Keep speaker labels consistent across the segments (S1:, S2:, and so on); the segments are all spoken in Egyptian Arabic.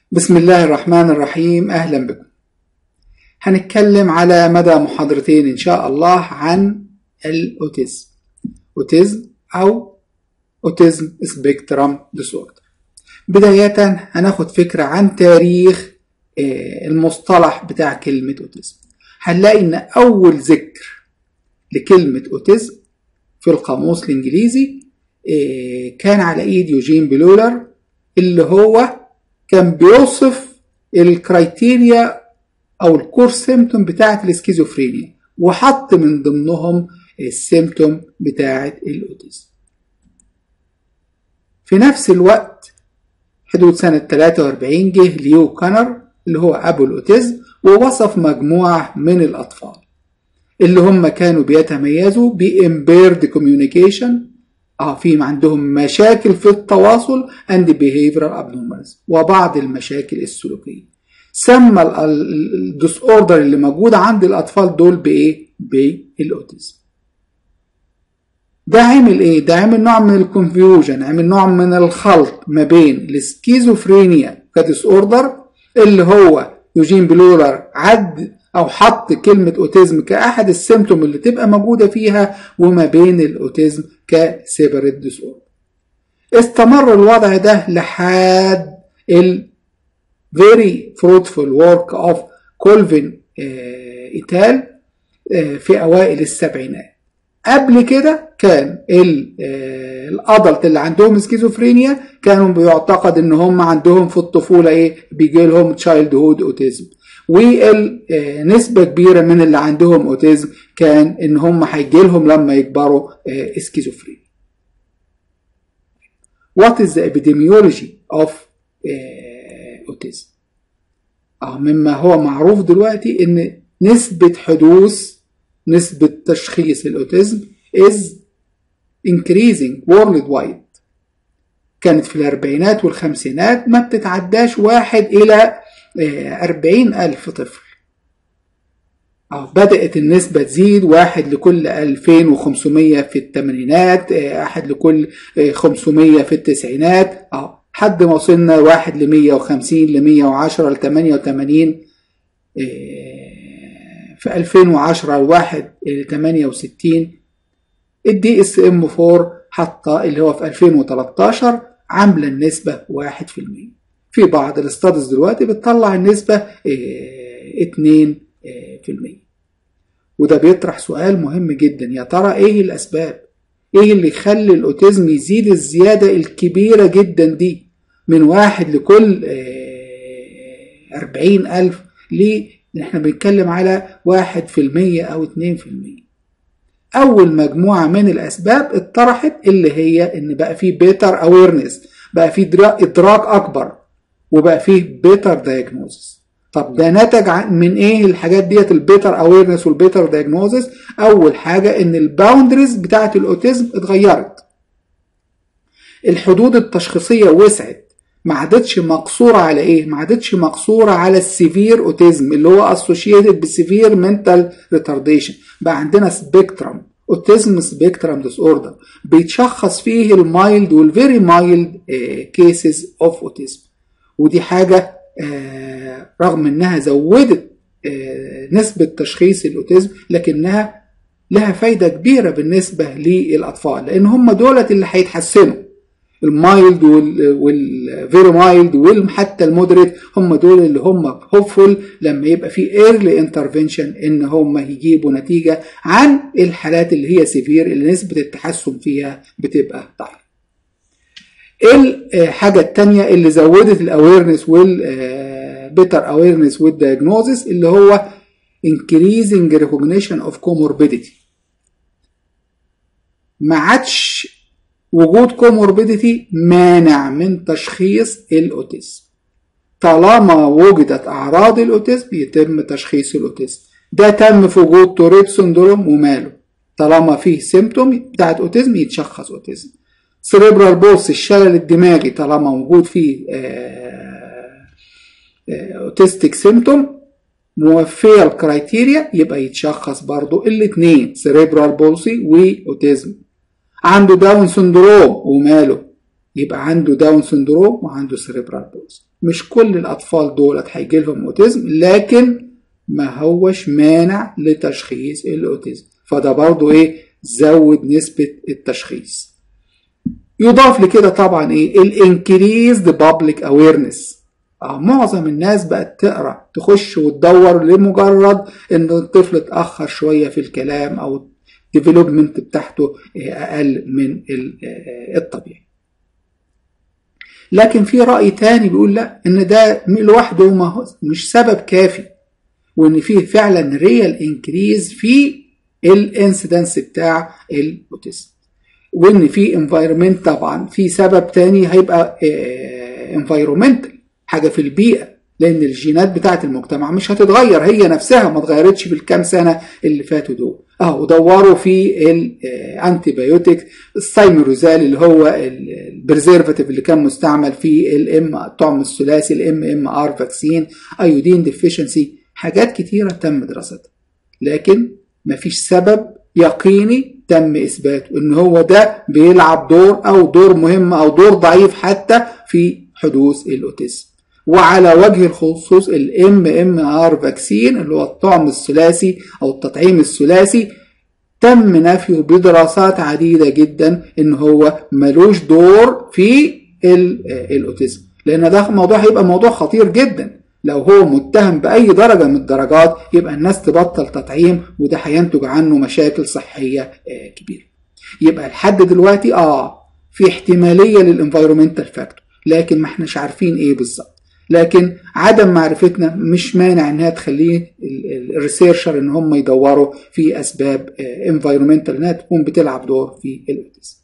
S1: بسم الله الرحمن الرحيم أهلا بكم هنتكلم على مدى محاضرتين إن شاء الله عن الأوتيزم أوتيزم أو أوتيزم سبيكترم ديسوردر بداية هناخد فكرة عن تاريخ المصطلح بتاع كلمة أوتيزم هنلاقي إن أول ذكر لكلمة أوتيزم في القاموس الإنجليزي كان على إيد يوجين بلولر اللي هو كان بيوصف الكرايتيريا او الكور سيمتوم بتاعه الاسكيزوفرينيا وحط من ضمنهم السيمتوم بتاعه الاوتيزم في نفس الوقت حدود سنة 43 جه ليو كانر اللي هو أبو الأوتيزم ووصف مجموعة من الأطفال اللي هم كانوا بيتميزوا بإمبيرد كوميونيكيشن اه في عندهم مشاكل في التواصل and behavioral abnormalities وبعض المشاكل السلوكيه سمى الديس اوردر اللي موجود عند الاطفال دول بايه بالاوتيزم ده عمل ايه ده عمل نوع من الكونفيوجن عمل نوع من الخلط ما بين السكيزوفرينيا كديس اوردر اللي هو يوجين بلولر عد او حط كلمة اوتيزم كاحد السيمتوم اللي تبقى موجودة فيها وما بين الاوتيزم كسيبريت ديس اوردر استمر الوضع ده لحد ال very fruitful work of كولفين ايتال في اوائل السبعينات قبل كده كان الادلت اللي عندهم سكيزوفرينيا كانوا بيعتقد ان هم عندهم في الطفوله ايه بيجي لهم تشايلد هود اوتيزم ونسبة كبيرة من اللي عندهم اوتيزم كان ان هم هيجي لهم لما يكبروا سكيزوفرينيا. What is the epidemiology of autism؟ اه مما هو معروف دلوقتي ان نسبة حدوث نسبة تشخيص الاوتيزم is increasing worldwide كانت في الأربعينات والخمسينات ما بتتعداش واحد إلى أربعين ألف طفل أو بدأت النسبة تزيد واحد لكل ألفين وخمسمية في الثمانينات أحد لكل خمسمية في التسعينات أو حد ما وصلنا واحد لمية وخمسين لمية وعشرة لتمانية وتمانين في ألفين وعشرة الواحد لتمانية وستين الدي اس ام 4 حاطة اللي هو في 2013 عاملة النسبة واحد في المية في بعض الاستادز دلوقتي بتطلع النسبة اتنين في المية وده بيطرح سؤال مهم جدا يا ترى ايه الاسباب ايه اللي يخلي الاوتيزم يزيد الزيادة الكبيرة جدا دي من واحد لكل أربعين ألف ليه احنا بنتكلم على واحد في المية او اتنين في المية اول مجموعة من الاسباب اتطرحت اللي هي ان بقى في بيتر اويرنس بقى في ادراك اكبر وبقى فيه بيتر دايجنوزس طب ده نتج من ايه الحاجات ديت البيتر اويرنس والبيتر دايجنوزس اول حاجه ان الباوندريز بتاعه الاوتيزم اتغيرت الحدود التشخيصيه وسعت ما عادتش مقصوره على ايه ما عادتش مقصوره على السيفير اوتيزم اللي هو اسوشيتد بالسيفير منتال ريتارديشن بقى عندنا سبيكترم اوتيزم سبيكترم ديس اوردر بيتشخص فيه المايلد والفيري مايلد كيسز اوف اوتيزم ودي حاجة آه رغم انها زودت آه نسبة تشخيص الاوتيزم لكنها لها فايدة كبيرة بالنسبة للأطفال لأن هم دولت اللي هيتحسنوا المايلد والفيري مايلد وحتى المودريت هم دول اللي هم هوبفول لما يبقى في ايرلي انترفنشن ان هم يجيبوا نتيجة عن الحالات اللي هي سيفير اللي نسبة التحسن فيها بتبقى ضعيفة. الحاجة التانية اللي زودت الاويرنس والبيتر اويرنس والدياجنوزس اللي هو increasing recognition of comorbidity ما عادش وجود كوموربيديتي مانع من تشخيص الاوتيزم طالما وجدت اعراض الاوتيزم يتم تشخيص الاوتيزم ده تم في وجود توريت سندروم وماله طالما فيه سيمتوم بتاعت اوتيزم يتشخص اوتيزم سيريبرال بولس الشلل الدماغي طالما موجود فيه اوتيستيك سيمتوم موفية الكرايتيريا يبقى يتشخص برضو الاتنين سيريبرال بولسي واوتيزم عنده داون سندروم وماله يبقى عنده داون سندروم وعنده سيريبرال بولس مش كل الاطفال دولت هيجي لهم اوتيزم لكن ما هوش مانع لتشخيص الاوتيزم فده برضو ايه زود نسبة التشخيص يضاف لكده طبعا ايه الانكريزد بابليك اويرنس آه معظم الناس بقت تقرا تخش وتدور لمجرد ان الطفل اتاخر شويه في الكلام او الديفلوبمنت بتاعته اقل من الطبيعي لكن في راي تاني بيقول لا ان ده لوحده ما هو مش سبب كافي وان فيه فعلا ريال انكريز في الانسيدنس بتاع الاوتيزم وان في انفايرمنت طبعا في سبب تاني هيبقى انفايرمنتال حاجه في البيئه لان الجينات بتاعت المجتمع مش هتتغير هي نفسها ما اتغيرتش في الكام سنه اللي فاتوا دول اهو دوروا في الانتي بايوتيك السايميروزال اللي هو البريزرفاتيف اللي كان مستعمل في الام الطعم الثلاثي الام ام ار فاكسين ايودين ديفيشنسي حاجات كتيره تم دراستها لكن مفيش سبب يقيني تم اثباته ان هو ده بيلعب دور او دور مهم او دور ضعيف حتى في حدوث الاوتيزم وعلى وجه الخصوص الام ام ار فاكسين اللي هو الطعم الثلاثي او التطعيم الثلاثي تم نفيه بدراسات عديده جدا ان هو ملوش دور في الاوتيزم لان ده موضوع هيبقى موضوع خطير جدا لو هو متهم باي درجه من الدرجات يبقى الناس تبطل تطعيم وده هينتج عنه مشاكل صحيه كبيره يبقى لحد دلوقتي اه في احتماليه للانفيرومنتال فاكتور لكن ما احناش عارفين ايه بالظبط لكن عدم معرفتنا مش مانع انها تخليه الريسيرشر ان هم يدوروا في اسباب انفيرومنتال انها تكون بتلعب دور في الاوتيزم.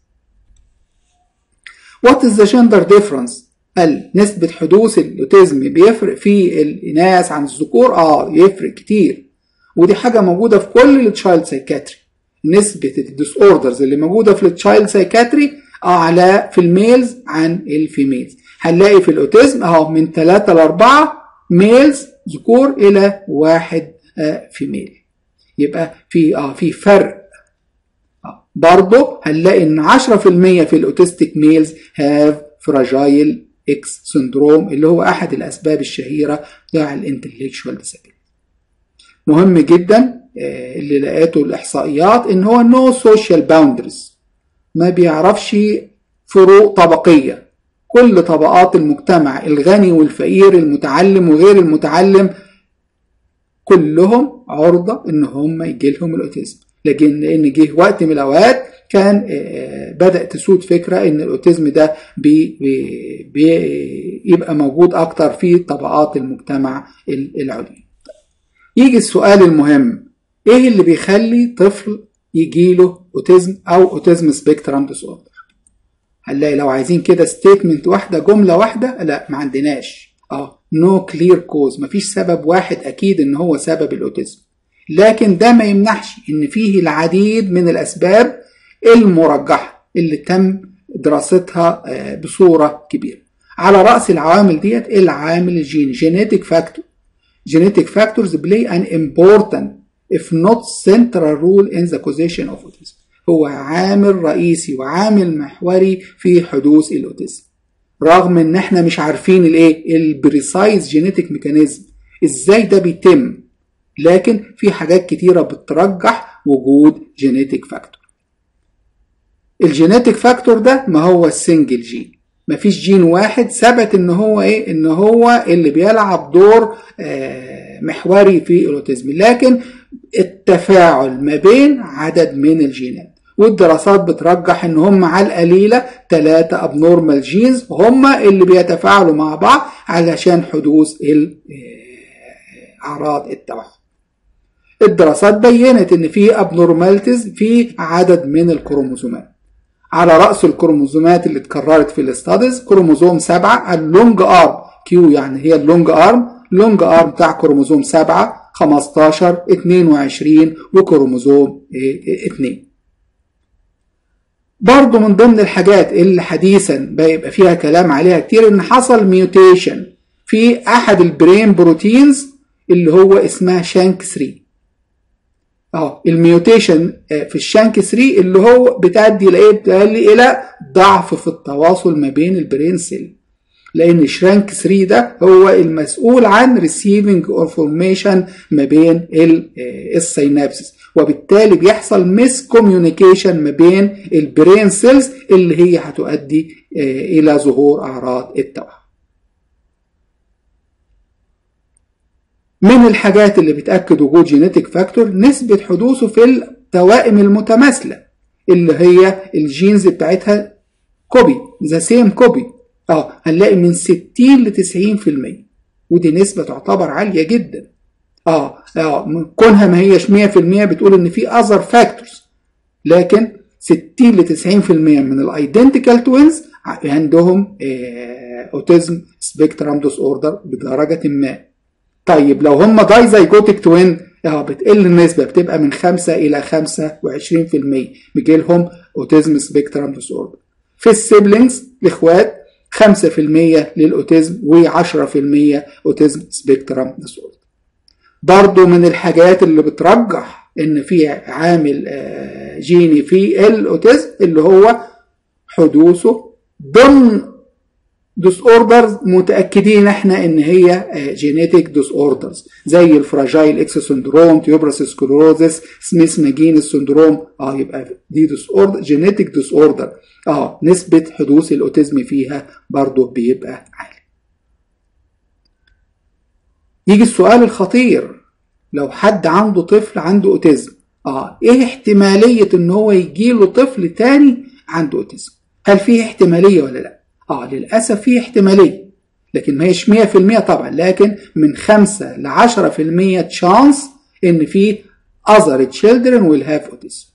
S1: What is the gender difference؟ هل نسبة حدوث الاوتيزم بيفرق في الاناث عن الذكور؟ اه يفرق كتير ودي حاجة موجودة في كل التشايلد سايكاتري نسبة الديس اوردرز اللي موجودة في التشايلد سايكاتري اعلى في الميلز عن الفيميلز هنلاقي في الاوتيزم اهو من 3 ل 4 ميلز ذكور الى واحد آه فيميل يبقى في اه في فرق آه. برضه هنلاقي ان 10% في الاوتيستيك ميلز هاف فراجايل اكس سندروم اللي هو احد الاسباب الشهيره بتاع الانتلكشوال ديسابيلتي مهم جدا آه اللي لقيته الاحصائيات ان هو نو سوشيال باوندرز ما بيعرفش فروق طبقيه كل طبقات المجتمع الغني والفقير المتعلم وغير المتعلم كلهم عرضة ان هم يجي لهم الاوتيزم لكن لان جه وقت من الاوقات كان بدأ تسود فكرة ان الاوتيزم ده بي بي بيبقى موجود اكتر في طبقات المجتمع العليا يجي السؤال المهم ايه اللي بيخلي طفل يجيله اوتيزم او اوتيزم سبيكترم ديس اوردر هنلاقي لو عايزين كده ستيتمنت واحده جمله واحده لا ما عندناش اه نو كلير كوز مفيش سبب واحد اكيد ان هو سبب الاوتيزم لكن ده ما يمنعش ان فيه العديد من الاسباب المرجحه اللي تم دراستها بصوره كبيره على راس العوامل ديت العامل الجيني جينيتك فاكتور genetic factors play an important if not central role in the causation of autism هو عامل رئيسي وعامل محوري في حدوث الاوتيزم رغم ان احنا مش عارفين الايه البريسايز جينيتك ميكانيزم ازاي ده بيتم لكن في حاجات كتيره بترجح وجود جينيتك فاكتور الجينيتك فاكتور ده ما هو السنجل جين مفيش جين واحد ثبت ان هو ايه ان هو اللي بيلعب دور آه محوري في الاوتيزم لكن التفاعل ما بين عدد من الجينات والدراسات بترجح ان هم على القليلة ثلاثة ابنورمال جينز هم اللي بيتفاعلوا مع بعض علشان حدوث اعراض التوحد الدراسات بينت ان في ابنورماليتيز في عدد من الكروموسومات على رأس الكروموسومات اللي اتكررت في الاستاديز كروموسوم 7 اللونج ارم كيو يعني هي اللونج ارم لونج ارم بتاع كروموسوم 7 15 22 وكروموسوم 2 برضو من ضمن الحاجات اللي حديثا بيبقى فيها كلام عليها كتير ان حصل ميوتيشن في احد البرين بروتينز اللي هو اسمها شانك 3 اهو الميوتيشن في الشانك 3 اللي هو بتؤدي لايه؟ بتؤدي الى ضعف في التواصل ما بين البرين سيل لان شرانك 3 ده هو المسؤول عن ريسيفنج انفورميشن ما بين السينابسس وبالتالي بيحصل ميس كوميونيكيشن ما بين البرين سيلز اللي هي هتؤدي الى ظهور اعراض التوحد من الحاجات اللي بتأكد وجود جينيتك فاكتور نسبة حدوثه في التوائم المتماثلة اللي هي الجينز بتاعتها كوبي ذا سيم كوبي اه هنلاقي من 60 ل 90% ودي نسبة تعتبر عالية جدا اه, آه كونها ما هيش 100% بتقول ان في اذر فاكتورز لكن 60 ل 90% من الايدنتيكال توينز عندهم اوتيزم سبيكترام ديس اوردر بدرجة ما طيب لو هم دايزايجوتيك توين اه بتقل النسبة بتبقى من 5 إلى 25% بيجي لهم اوتيزم سبيكترام ديس اوردر في السيبلينجز الاخوات 5% للاوتيزم و10% اوتيزم سبيكترام ديس اوردر برضه من الحاجات اللي بترجح ان في عامل جيني في الاوتيزم اللي هو حدوثه ضمن ديس اوردرز متاكدين احنا ان هي جينيتك ديس اوردرز زي الفراجايل اكس سندروم تيوبراس سكلروزس سميث ماجينس سندروم اه يبقى دي ديس اوردر جينيتك ديس اوردر اه نسبه حدوث الاوتيزم فيها برضه بيبقى عالي يجي السؤال الخطير لو حد عنده طفل عنده اوتيزم اه ايه احتماليه ان هو يجيله طفل تاني عنده اوتيزم هل فيه احتماليه ولا لا اه للاسف فيه احتماليه لكن ما هيش 100% طبعا لكن من 5 ل 10% تشانس ان في other children will have autism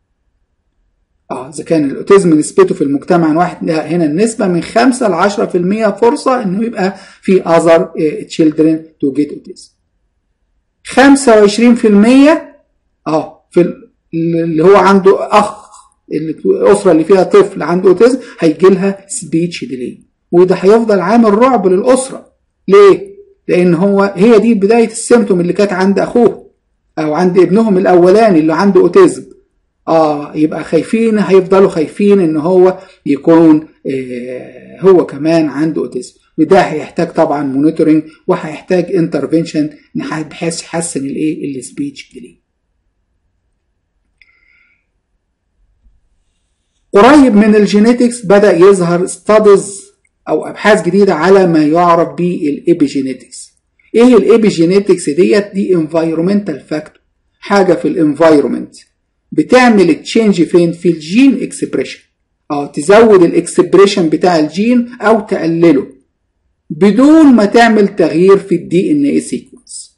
S1: اه اذا كان الاوتيزم نسبته في المجتمع واحد لا هنا النسبه من 5 ل 10% فرصه انه يبقى في other children to get autism 25% اه في اللي هو عنده اخ الاسره اللي فيها طفل عنده اوتيزم هيجي لها سبيتش ديلي وده هيفضل عامل رعب للاسره ليه؟ لان هو هي دي بدايه السيمتوم اللي كانت عند اخوه او عند ابنهم الاولاني اللي عنده اوتيزم اه يبقى خايفين هيفضلوا خايفين ان هو يكون آه هو كمان عنده اوتيزم وده هيحتاج طبعا مونيتورنج وهيحتاج انترفنشن بحيث يحسن الايه السبيتش ديلي قريب من الجينيتكس بدأ يظهر ستادز أو أبحاث جديدة على ما يعرف بالإبيجينيتكس إيه الإبيجينيتكس ديت دي انفايرومنتال فاكتور حاجة في الانفايرومنت بتعمل تشينج فين في الجين اكسبريشن أو تزود الاكسبريشن بتاع الجين أو تقلله بدون ما تعمل تغيير في الدي ان اي سيكونس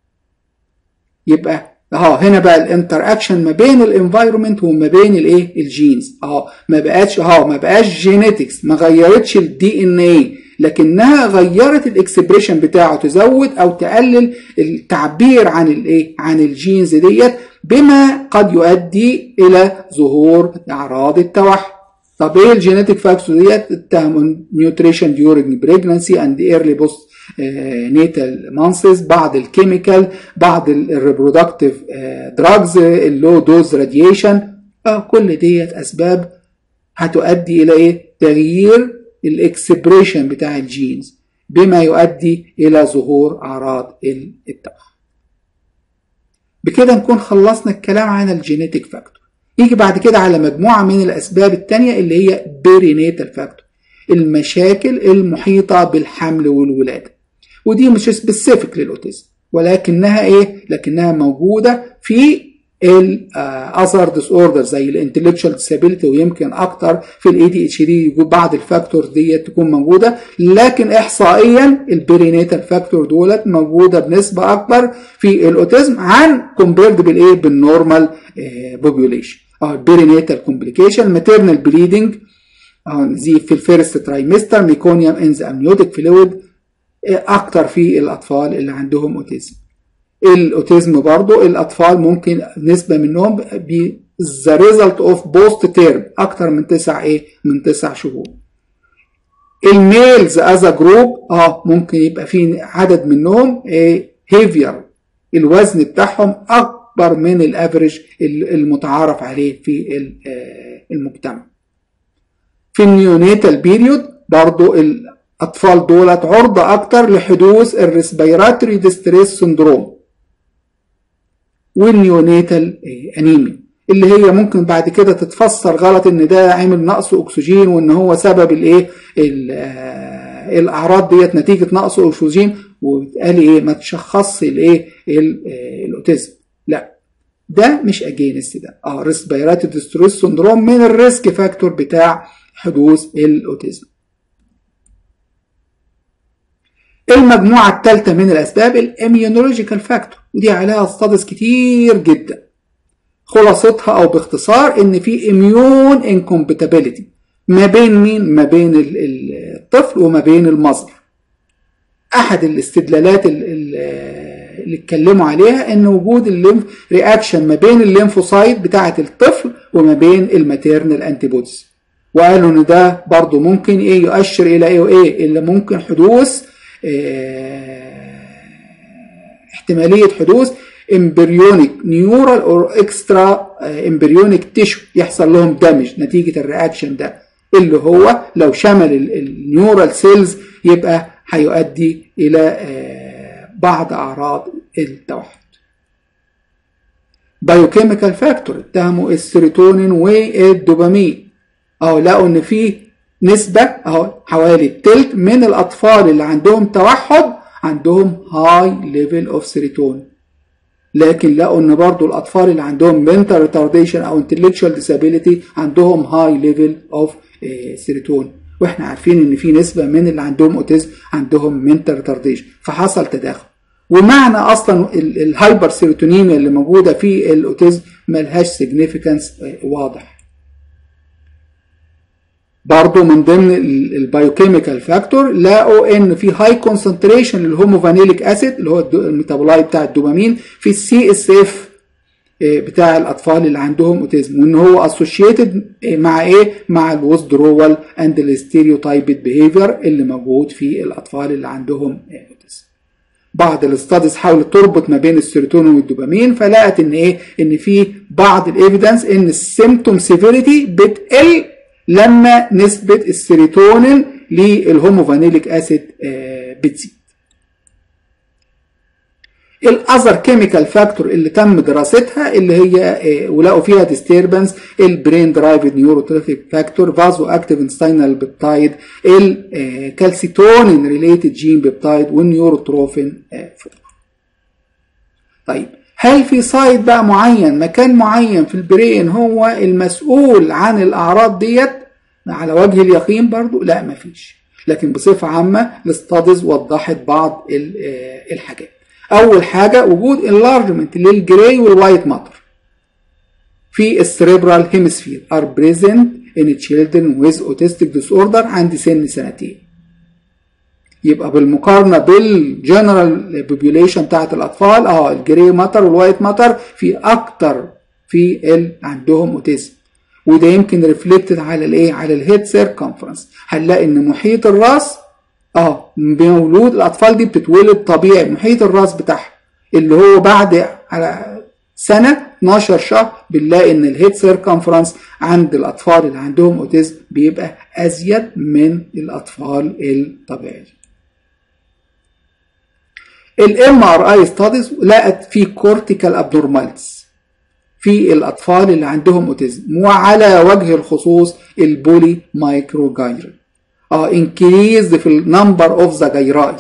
S1: يبقى اهو هنا بقى الانتر اكشن ما بين الانفايرمنت وما بين الايه الجينز اهو ما بقاش اهو ما بقاش جينيتكس ما غيرتش الدي ان اي لكنها غيرت الاكسبريشن بتاعه تزود او تقلل التعبير عن الايه عن الجينز ديت بما قد يؤدي الى ظهور اعراض التوحد طب ايه الجينيتك فاكتور ديت نيوتريشن ديورنج بريجنسي اند ايرلي بوست نيتال مانسز بعض الكيميكال بعض الريبرودكتيف دراجز اللو دوز راديشن كل ديت اسباب هتؤدي الى ايه تغيير الاكسبريشن بتاع الجينز بما يؤدي الى ظهور اعراض التوحد بكده نكون خلصنا الكلام عن الجينيتك فاكتور يجي بعد كده على مجموعة من الأسباب التانية اللي هي بيرينيتال فاكتور المشاكل المحيطة بالحمل والولادة ودي مش سبيسيفيك للأوتيزم ولكنها إيه؟ لكنها موجودة في الاذر ديس اوردر زي الانتلكشوال ديسابيلتي ويمكن اكتر في الاي دي اتش دي يوجد بعض الفاكتورز دي تكون موجوده لكن احصائيا البرينيتال فاكتور دولت موجوده بنسبه اكبر في الاوتيزم عن كومبيرد بالايه بالنورمال بوبيوليشن اه البرينيتال كومبليكيشن ماتيرنال بليدنج زي في الفيرست ترايمستر ميكونيوم ان ذا امنيوتيك فلويد اكتر في الاطفال اللي عندهم اوتيزم الاوتيزم برضو الاطفال ممكن نسبه منهم بي the result of post term اكتر من تسع ايه من تسع شهور الميلز از جروب اه ممكن يبقى في عدد منهم ايه هيفير الوزن بتاعهم اكبر من الافريج المتعارف عليه في المجتمع في النيونيتال بيريود برضو الاطفال دولت عرضة اكتر لحدوث الريسبيراتوري ديستريس سندروم والنيونيتال انيميا اللي هي ممكن بعد كده تتفسر غلط ان ده عامل نقص اكسجين وان هو سبب الايه الاعراض ديت نتيجه نقص اكسجين وبالتالي ايه ما تشخصش الايه الاوتيزم لا ده مش اجينست ده اه ريسبيراتوري ديستريس سندروم من الريسك فاكتور بتاع حدوث الاوتيزم المجموعة الثالثة من الأسباب الاميونولوجيكال فاكتور ودي عليها ستادس كتير جدا خلاصتها أو باختصار إن في اميون انكومباتيبيليتي ما بين مين؟ ما بين الطفل وما بين المصدر. أحد الاستدلالات اللي اتكلموا عليها إن وجود الليمف رياكشن ما بين الليمفوسايت بتاعة الطفل وما بين الماتيرنال انتيبوديز. وقالوا إن ده برضه ممكن إيه يؤشر إلى إيه وإيه؟ اللي ممكن حدوث احتمالية حدوث امبريونيك نيورال او اكسترا امبريونيك تيشو يحصل لهم دامج نتيجة الرياكشن ده اللي هو لو شمل النيورال سيلز يبقى هيؤدي الى بعض اعراض التوحد بايوكيميكال فاكتور اتهموا السيروتونين والدوبامين او لقوا ان في نسبة اهو حوالي التلت من الأطفال اللي عندهم توحد عندهم هاي ليفل اوف سيروتونين لكن لقوا ان برضو الأطفال اللي عندهم mental retardation أو intellectual disability عندهم هاي ليفل اوف سيروتونين واحنا عارفين ان في نسبة من اللي عندهم اوتيزم عندهم mental retardation فحصل تداخل ومعنى اصلا الهايبر سيروتونيميا اللي موجودة في الاوتيزم ملهاش سيجنيفيكانس واضح برضو من ضمن البايوكيميكال فاكتور لقوا ان في هاي كونسنتريشن للهوموفانيليك اسيد اللي هو الميتابولايت بتاع الدوبامين في السي اس اف بتاع الاطفال اللي عندهم اوتيزم وان هو اسوشيتد مع ايه مع الويزدرول اند الستيريوتايبد بيهيفير اللي موجود في الاطفال اللي عندهم اوتيزم بعض الاستاديز حاولت تربط ما بين السيروتونين والدوبامين فلقت ان ايه ان في بعض الايفيدنس ان السيمتوم سيفيريتي بتقل لما نسبة السيروتونين للهوموفانيليك اسيد بتزيد الاذر كيميكال فاكتور اللي تم دراستها اللي هي ولقوا فيها ديستربنس البرين درايفد نيوروتروفيك فاكتور فازو اكتيف انستينال بيبتايد الكالسيتونين ريليتد جين بيبتايد والنيوروتروفين طيب هل في سايت بقى معين مكان معين في البرين هو المسؤول عن الاعراض ديت على وجه اليقين برضو لا مفيش لكن بصفة عامة الاستاديز وضحت بعض الحاجات اول حاجة وجود enlargement للجراي والوايت ماتر في السريبرال هيمسفير are present in children with autistic disorder عند سن سنتين يبقى بالمقارنه بالجنرال بوبيوليشن بتاعت الاطفال اه الجري ماتر والوايت ماتر في اكتر في ال عندهم اوتيزم وده يمكن ريفلكتد على الايه على الهيد سيركمفرنس هنلاقي ان محيط الراس اه مولود الاطفال دي بتتولد طبيعي محيط الراس بتاعها اللي هو بعد على سنه 12 شهر بنلاقي ان الهيد سيركمفرنس عند الاطفال اللي عندهم اوتيزم بيبقى ازيد من الاطفال الطبيعيين الام ار اي ستاديز لقت في كورتيكال ابنورمالز في الاطفال اللي عندهم اوتيزم وعلى وجه الخصوص البولي مايكرو جايرل اه انكريز في النمبر اوف ذا جيراي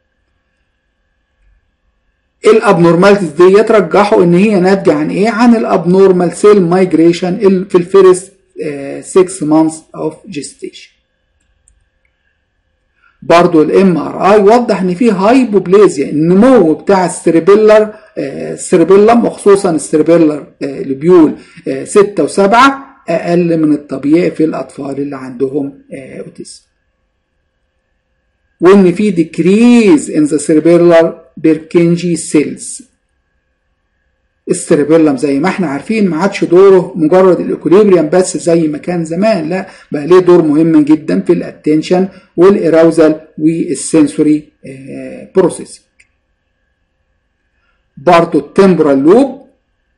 S1: الابنورماليتيز دي يترجحوا ان هي ناتجه عن ايه عن الابنورمال سيل مايجريشن في الفيرست 6 مانثs اوف جيستيشن برضو الام ار اي وضح ان في هايبوبليزيا النمو بتاع السيربيلر السيربيلم وخصوصا السيربيلر لبيول 6 و7 اقل من الطبيعي في الاطفال اللي عندهم اوتيزم وان في decrease in the cerebellar Purkinje cells السيربيلم زي ما احنا عارفين ما عادش دوره مجرد الاكوليبريم بس زي ما كان زمان لا بقى ليه دور مهم جدا في الاتنشن والاراوزال والسنسوري بروسيسنج برضه التمبرال لوب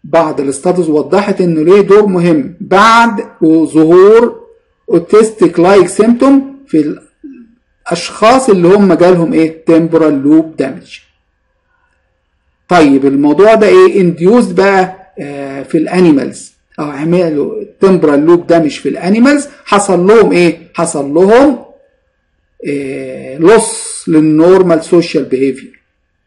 S1: بعض الاستاديز وضحت انه ليه دور مهم بعد ظهور اوتيستيك لايك سيمتوم في الاشخاص اللي هم جالهم ايه تمبرال لوب دامج طيب الموضوع ده ايه انديوزد بقى آه في الانيمالز او عملوا تمبرال لوب دامج في الانيمالز حصل لهم ايه حصل لهم إيه لص للنورمال سوشيال بيهيفير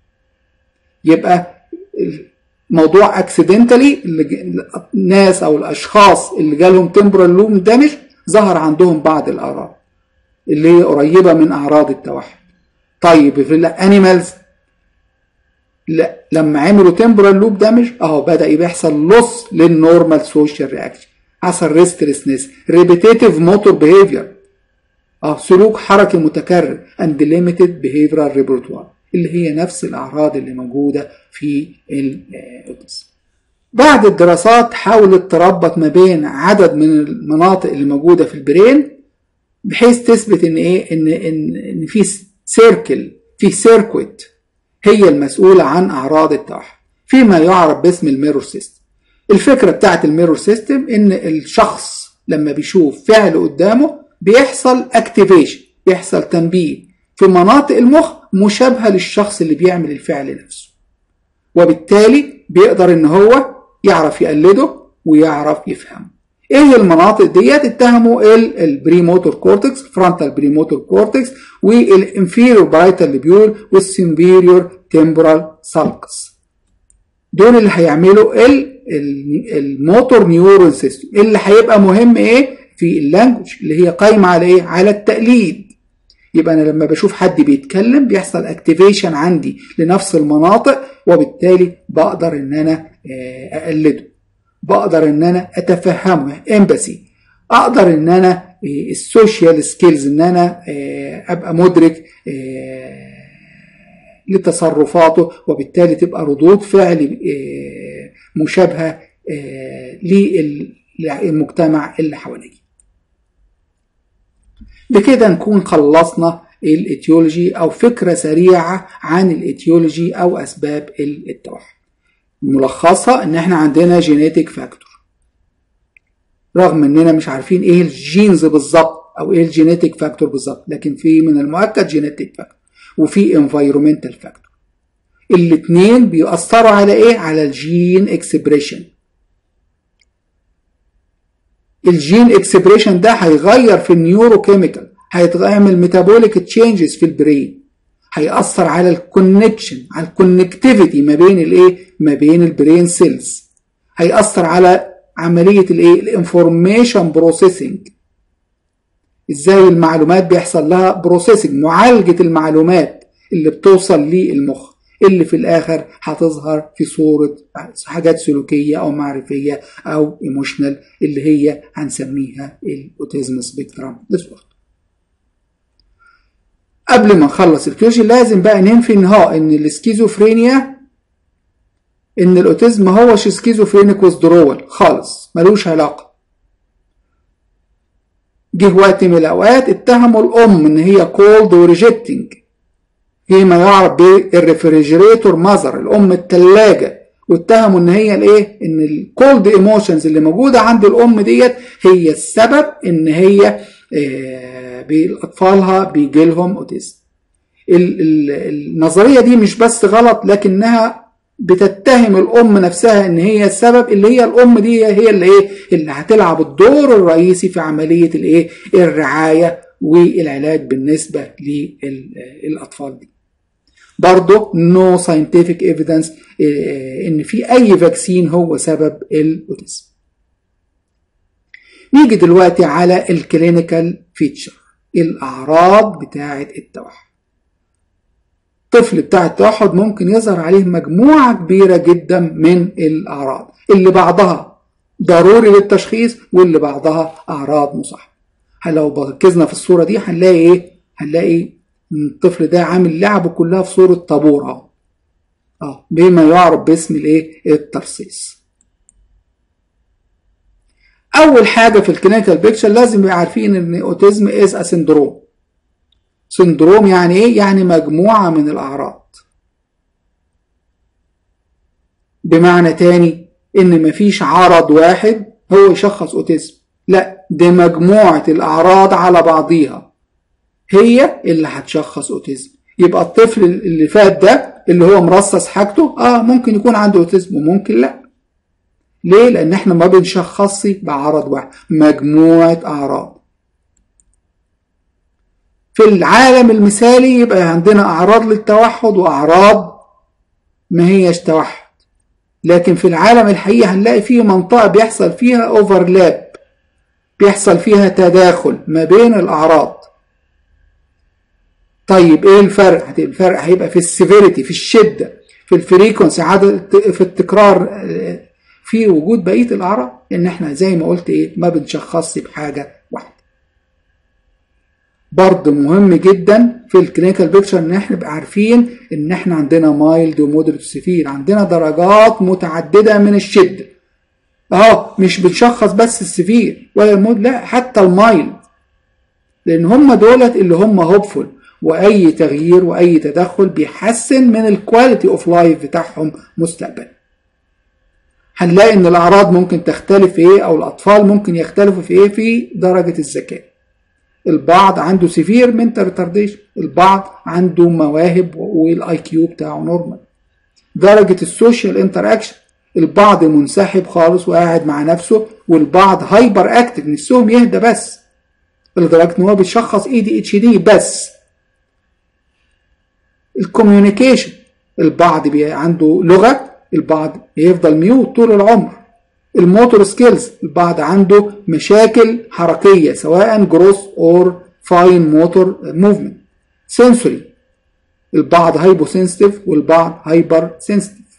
S1: يبقى موضوع اكسيدنتالي الناس او الاشخاص اللي جالهم تمبرال لوب دامج ظهر عندهم بعض الاعراض اللي هي قريبه من اعراض التوحد طيب في الانيمالز لا لما عملوا تمبرال لوب دامج اهو بدا يحصل لص للنورمال سوشيال رياكشن حصل ريستلسنس ريبيتيتيف موتور بيهيفير اه سلوك حركي متكرر اند ليميتد بيهيفيرال ريبرتوار اللي هي نفس الاعراض اللي موجوده في الاوتيزم بعد الدراسات حاولت تربط ما بين عدد من المناطق اللي موجوده في البرين بحيث تثبت ان ايه ان ان ان في سيركل في سيركويت هي المسؤولة عن أعراض التوحد فيما يعرف باسم الميرور سيستم الفكرة بتاعت الميرور سيستم إن الشخص لما بيشوف فعل قدامه بيحصل اكتيفيشن بيحصل تنبيه في مناطق المخ مشابهة للشخص اللي بيعمل الفعل نفسه وبالتالي بيقدر إن هو يعرف يقلده ويعرف يفهمه ايه المناطق ديت اتهموا البريموتور كورتكس فرونتال بريموتور كورتكس والانفيريور بارايتال ليبيول والسيمبيريور تمبرال سالكس دول اللي هيعملوا الموتور نيورون سيستم اللي هيبقى مهم ايه في اللانجوج اللي هي قايمه على ايه على التقليد يبقى انا لما بشوف حد بيتكلم بيحصل اكتيفيشن عندي لنفس المناطق وبالتالي بقدر ان انا اقلده بقدر ان انا اتفهمه امباسي اقدر ان انا السوشيال سكيلز ان انا ابقى مدرك لتصرفاته وبالتالي تبقى ردود فعل مشابهه للمجتمع اللي حواليه بكده نكون خلصنا الاتيولوجي او فكره سريعه عن الاتيولوجي او اسباب التوحد ملخصها ان احنا عندنا جينيتك فاكتور رغم اننا مش عارفين ايه الجينز بالظبط او ايه الجينيتك فاكتور بالظبط لكن في من المؤكد جينيتك فاكتور وفي انفايرومنتال فاكتور الاثنين بيأثروا على ايه على الجين اكسبريشن الجين اكسبريشن ده هيغير في النيورو كيميكال هيعمل ميتابوليك تشينجز في البرين هيأثر على الكونكشن على الكونكتيفيتي ما بين الايه ما بين البرين سيلز هيأثر على عملية الايه الانفورميشن بروسيسنج ازاي المعلومات بيحصل لها بروسيسنج معالجة المعلومات اللي بتوصل للمخ اللي في الاخر هتظهر في صورة حاجات سلوكية او معرفية او ايموشنال اللي هي هنسميها الاوتيزم سبيكترم ديسوردر قبل ما نخلص الكيوشي لازم بقى ننفي ان هو ان السكيزوفرينيا ان الاوتيزم ما هوش سكيزوفرينيك وذرول خالص ملوش علاقه جه وقت من الاوقات اتهموا الام ان هي كولد وريجكتنج فيما يعرف بالريفريجريتور ماذر الام الثلاجه واتهموا ان هي الايه ان الكولد ايموشنز اللي موجوده عند الام ديت هي السبب ان هي باطفالها بيجي لهم اوتيزم النظريه دي مش بس غلط لكنها بتتهم الام نفسها ان هي السبب اللي هي الام دي هي اللي ايه اللي هتلعب الدور الرئيسي في عمليه الايه الرعايه والعلاج بالنسبه للاطفال دي برضه نو ساينتفك ايفيدنس ان في اي فاكسين هو سبب الاوتيزم نيجي دلوقتي على الكلينيكال فيتشر الاعراض بتاعه التوحد الطفل بتاع التوحد ممكن يظهر عليه مجموعه كبيره جدا من الاعراض اللي بعضها ضروري للتشخيص واللي بعضها اعراض مصاحبه لو ركزنا في الصوره دي هنلاقي ايه هنلاقي ان الطفل ده عامل لعبه كلها في صوره طابور اهو اه بما يعرف باسم الايه الترصيص اول حاجه في الكلينيكال بيكتشر لازم يبقى عارفين ان اوتيزم از ا سندروم سندروم يعني ايه يعني مجموعه من الاعراض بمعنى تاني ان مفيش عرض واحد هو يشخص اوتيزم لا دي مجموعة الاعراض على بعضيها هي اللي هتشخص اوتيزم يبقى الطفل اللي فات ده اللي هو مرصص حاجته اه ممكن يكون عنده اوتيزم وممكن لا ليه لان احنا ما بنشخصش بعرض واحد مجموعة اعراض في العالم المثالي يبقى عندنا اعراض للتوحد واعراض ما هيش توحد لكن في العالم الحقيقي هنلاقي فيه منطقة بيحصل فيها اوفرلاب بيحصل فيها تداخل ما بين الاعراض طيب ايه الفرق الفرق هيبقى في السيفيريتي في الشدة في الفريكونسي عدد في التكرار في وجود بقية الاعراض ان احنا زي ما قلت ايه ما بنشخصش بحاجة واحدة برضه مهم جدا في الكلينيكال بيكتشر ان احنا نبقى عارفين ان احنا عندنا مايلد ومودريت وسيفير عندنا درجات متعدده من الشده اه مش بنشخص بس السيفير ولا المود لا حتى المايلد لان هم دولت اللي هم هوبفول واي تغيير واي تدخل بيحسن من الكواليتي اوف لايف بتاعهم مستقبلا هنلاقي ان الاعراض ممكن تختلف في ايه او الاطفال ممكن يختلفوا في ايه في درجه الذكاء البعض عنده سيفير منتال ريتارديشن البعض عنده مواهب والاي كيو بتاعه نورمال درجة السوشيال انتر اكشن البعض منسحب خالص وقاعد مع نفسه والبعض هايبر اكتف نفسهم يهدى بس لدرجة ان هو بيشخص اي دي اتش دي بس الكوميونيكيشن البعض عنده لغة البعض بيفضل ميوت طول العمر الموتور سكيلز البعض عنده مشاكل حركية سواء جروس اور فاين موتور موفمنت سنسوري البعض هايبو سنسيتيف والبعض هايبر سنسيتيف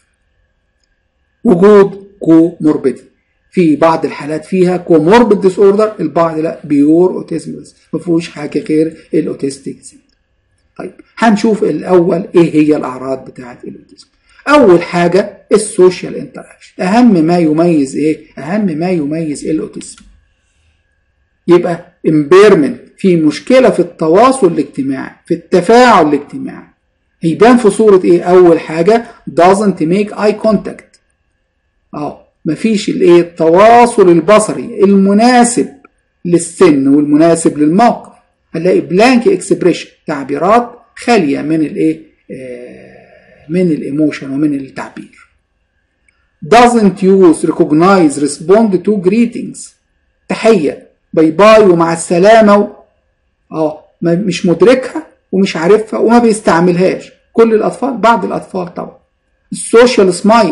S1: وجود كوموربيدي في بعض الحالات فيها كوموربيد ديس اوردر البعض لا بيور اوتيزم بس ما فيهوش حاجه غير الاوتيستيك طيب هنشوف الاول ايه هي الاعراض بتاعه الاوتيزم اول حاجه السوشيال انتراكشن اهم ما يميز ايه اهم ما يميز الاوتيزم يبقى امبيرمنت في مشكله في التواصل الاجتماعي في التفاعل الاجتماعي هيبان في صوره ايه اول حاجه doesn't make eye contact اه مفيش الايه التواصل البصري المناسب للسن والمناسب للموقف هنلاقي بلانك اكسبريشن تعبيرات خاليه من الايه آه من الايموشن ومن التعبير doesn't use recognize respond to greetings تحية باي باي ومع السلامة و... اه مش مدركها ومش عارفها وما بيستعملهاش كل الأطفال بعض الأطفال طبعا السوشيال سمايل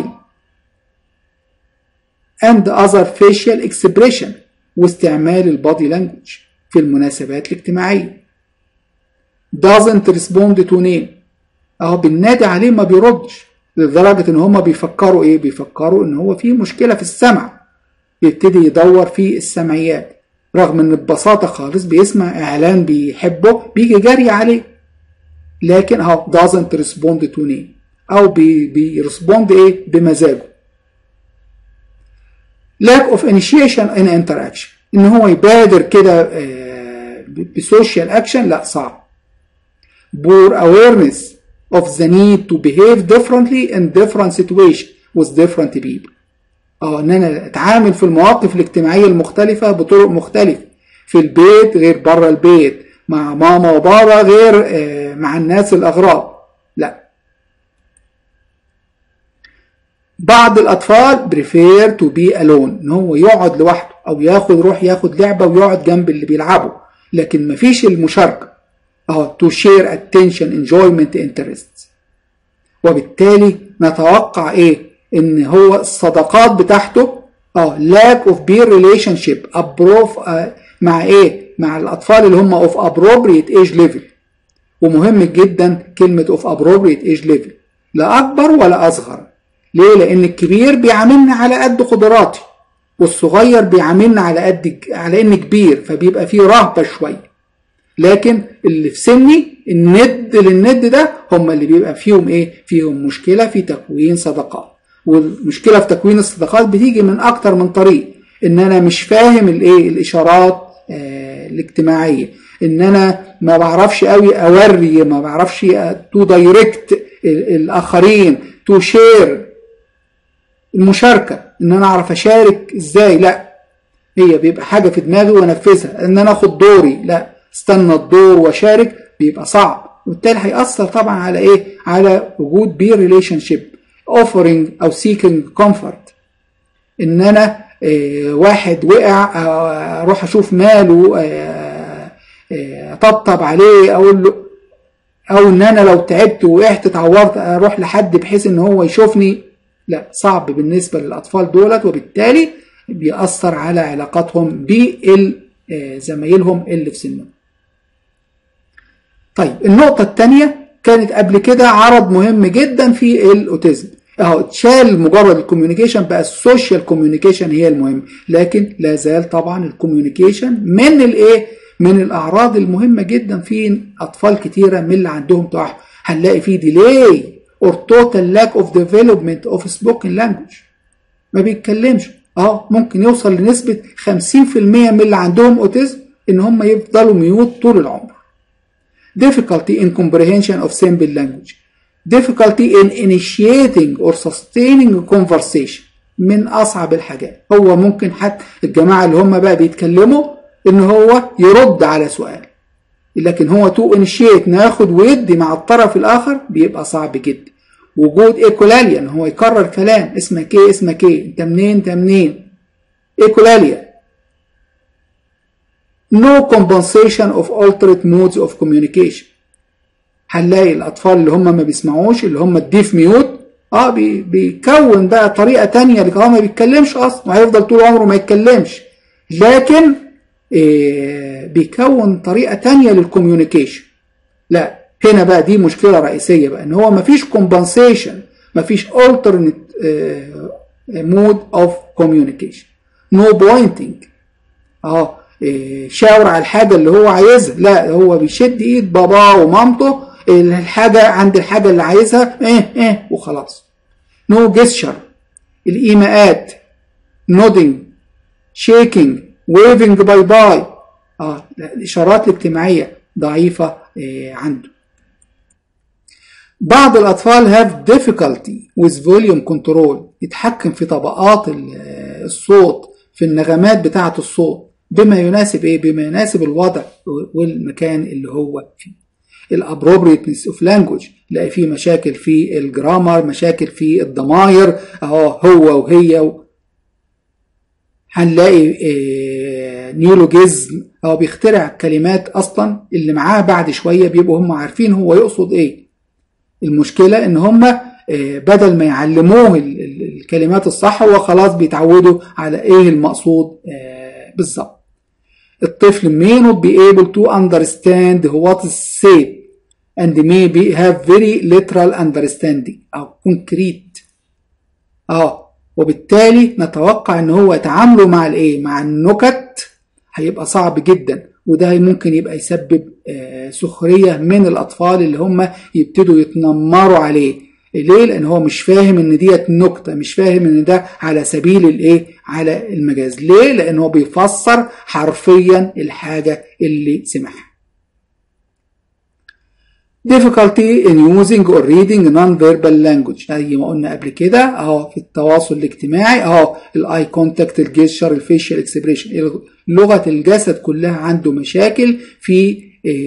S1: and other facial expression واستعمال البادي لانجوج في المناسبات الاجتماعية doesn't respond to name اهو بننادي عليه ما بيردش لدرجة ان هما بيفكروا ايه بيفكروا ان هو في مشكلة في السمع يبتدي يدور في السمعيات رغم ان ببساطة خالص بيسمع اعلان بيحبه بيجي جري عليه لكن اهو doesn't respond to name او بي بيرسبوند ايه بمزاجه lack of initiation in interaction ان هو يبادر كده بسوشيال اكشن لا صعب poor awareness of the need to behave differently in different situations with different people اه ان انا اتعامل في المواقف الاجتماعيه المختلفه بطرق مختلفه في البيت غير بره البيت مع ماما وبابا غير آه مع الناس الاغراب لا بعض الاطفال prefer to be alone ان هو يقعد لوحده او ياخد روح ياخد لعبه ويقعد جنب اللي بيلعبوا لكن مفيش المشاركه اه to share attention enjoyment interests وبالتالي نتوقع ايه ان هو الصداقات بتاعته اه lack of peer relationship أبروف آه مع ايه مع الاطفال اللي هم of appropriate age level ومهم جدا كلمة of appropriate age level لا اكبر ولا اصغر ليه لان الكبير بيعاملنا على قد قدراتي والصغير بيعاملنا على قد على ان كبير فبيبقى فيه رهبة شوية لكن اللي في سني الند للند ده هم اللي بيبقى فيهم ايه فيهم مشكله في تكوين صداقات والمشكله في تكوين الصداقات بتيجي من اكتر من طريق ان انا مش فاهم الايه الاشارات آه الاجتماعيه ان انا ما بعرفش قوي اوري ما بعرفش تو دايركت الاخرين تو شير المشاركه ان انا اعرف اشارك ازاي لا هي بيبقى حاجه في دماغي وانفذها ان انا اخد دوري لا استنى الدور واشارك بيبقى صعب وبالتالي هيأثر طبعا على ايه على وجود بير ريليشن شيب اوفرنج او سيكينج كومفورت ان انا إيه واحد وقع اروح اشوف ماله إيه اطبطب عليه اقول له او ان انا لو تعبت وقعت اتعورت اروح لحد بحيث ان هو يشوفني لا صعب بالنسبه للاطفال دولت وبالتالي بيأثر على علاقاتهم بزمايلهم اللي في سنهم طيب النقطة الثانية كانت قبل كده عرض مهم جدا في الاوتيزم اهو اتشال مجرد الكوميونيكيشن بقى السوشيال كوميونيكيشن هي المهم لكن لا زال طبعا الكوميونيكيشن من الايه من الاعراض المهمه جدا في اطفال كتيره من اللي عندهم توحد هنلاقي فيه ديلي or total lack of development of spoken language ما بيتكلمش اه ممكن يوصل لنسبه 50% من اللي عندهم اوتيزم ان هم يفضلوا ميوت طول العمر difficulty in comprehension of simple language difficulty in initiating or sustaining conversation من اصعب الحاجات هو ممكن حتى الجماعه اللي هم بقى بيتكلموا ان هو يرد على سؤال لكن هو تو انيشيت ناخد ويدي مع الطرف الاخر بيبقى صعب جدا وجود ايكولاليا ان هو يكرر كلام اسمك ايه اسمك ايه انت منين انت منين ايكولاليا no compensation of alternate modes of communication هنلاقي الاطفال اللي هم ما بيسمعوش اللي هم الديف ميوت اه بي بيكون بقى طريقه تانية اللي هو ما بيتكلمش اصلا وهيفضل طول عمره ما يتكلمش لكن إيه بيكون طريقه تانية للكوميونيكيشن لا هنا بقى دي مشكله رئيسيه بقى ان هو ما فيش كومبنسيشن ما فيش alternate مود اوف كوميونيكيشن نو بوينتنج اه إيه شاور على الحاجه اللي هو عايزها لا هو بيشد ايد باباه ومامته الحاجه عند الحاجه اللي عايزها ايه ايه وخلاص نو جيستشر الايماءات نودنج شيكينج ويفنج باي باي اه الاشارات الاجتماعيه ضعيفه إيه عنده بعض الأطفال have difficulty with volume control يتحكم في طبقات الصوت في النغمات بتاعة الصوت بما يناسب ايه بما يناسب الوضع والمكان اللي هو فيه الابروبريتنس اوف لانجوج تلاقي فيه مشاكل في الجرامر مشاكل في الضماير اهو هو وهي و... هنلاقي إيه نيولوجيزم هو بيخترع كلمات اصلا اللي معاه بعد شويه بيبقوا هم عارفين هو يقصد ايه المشكله ان هم بدل ما يعلموه الكلمات الصح هو خلاص بيتعودوا على ايه المقصود بالظبط الطفل may not be able to understand what is said and may be have very literal understanding أو concrete اه وبالتالي نتوقع ان هو يتعاملوا مع الايه مع النكت هيبقى صعب جدا وده ممكن يبقى يسبب آه سخرية من الأطفال اللي هم يبتدوا يتنمروا عليه ليه؟ لأن هو مش فاهم إن ديت نكتة مش فاهم إن ده على سبيل الإيه؟ على المجاز ليه؟ لأن هو بيفسر حرفيا الحاجة اللي سمعها difficulty in using or reading non-verbal language زي ما قلنا قبل كده اهو في التواصل الاجتماعي اهو الاي كونتاكت الجيشر الفيشيال اكسبريشن لغه الجسد كلها عنده مشاكل في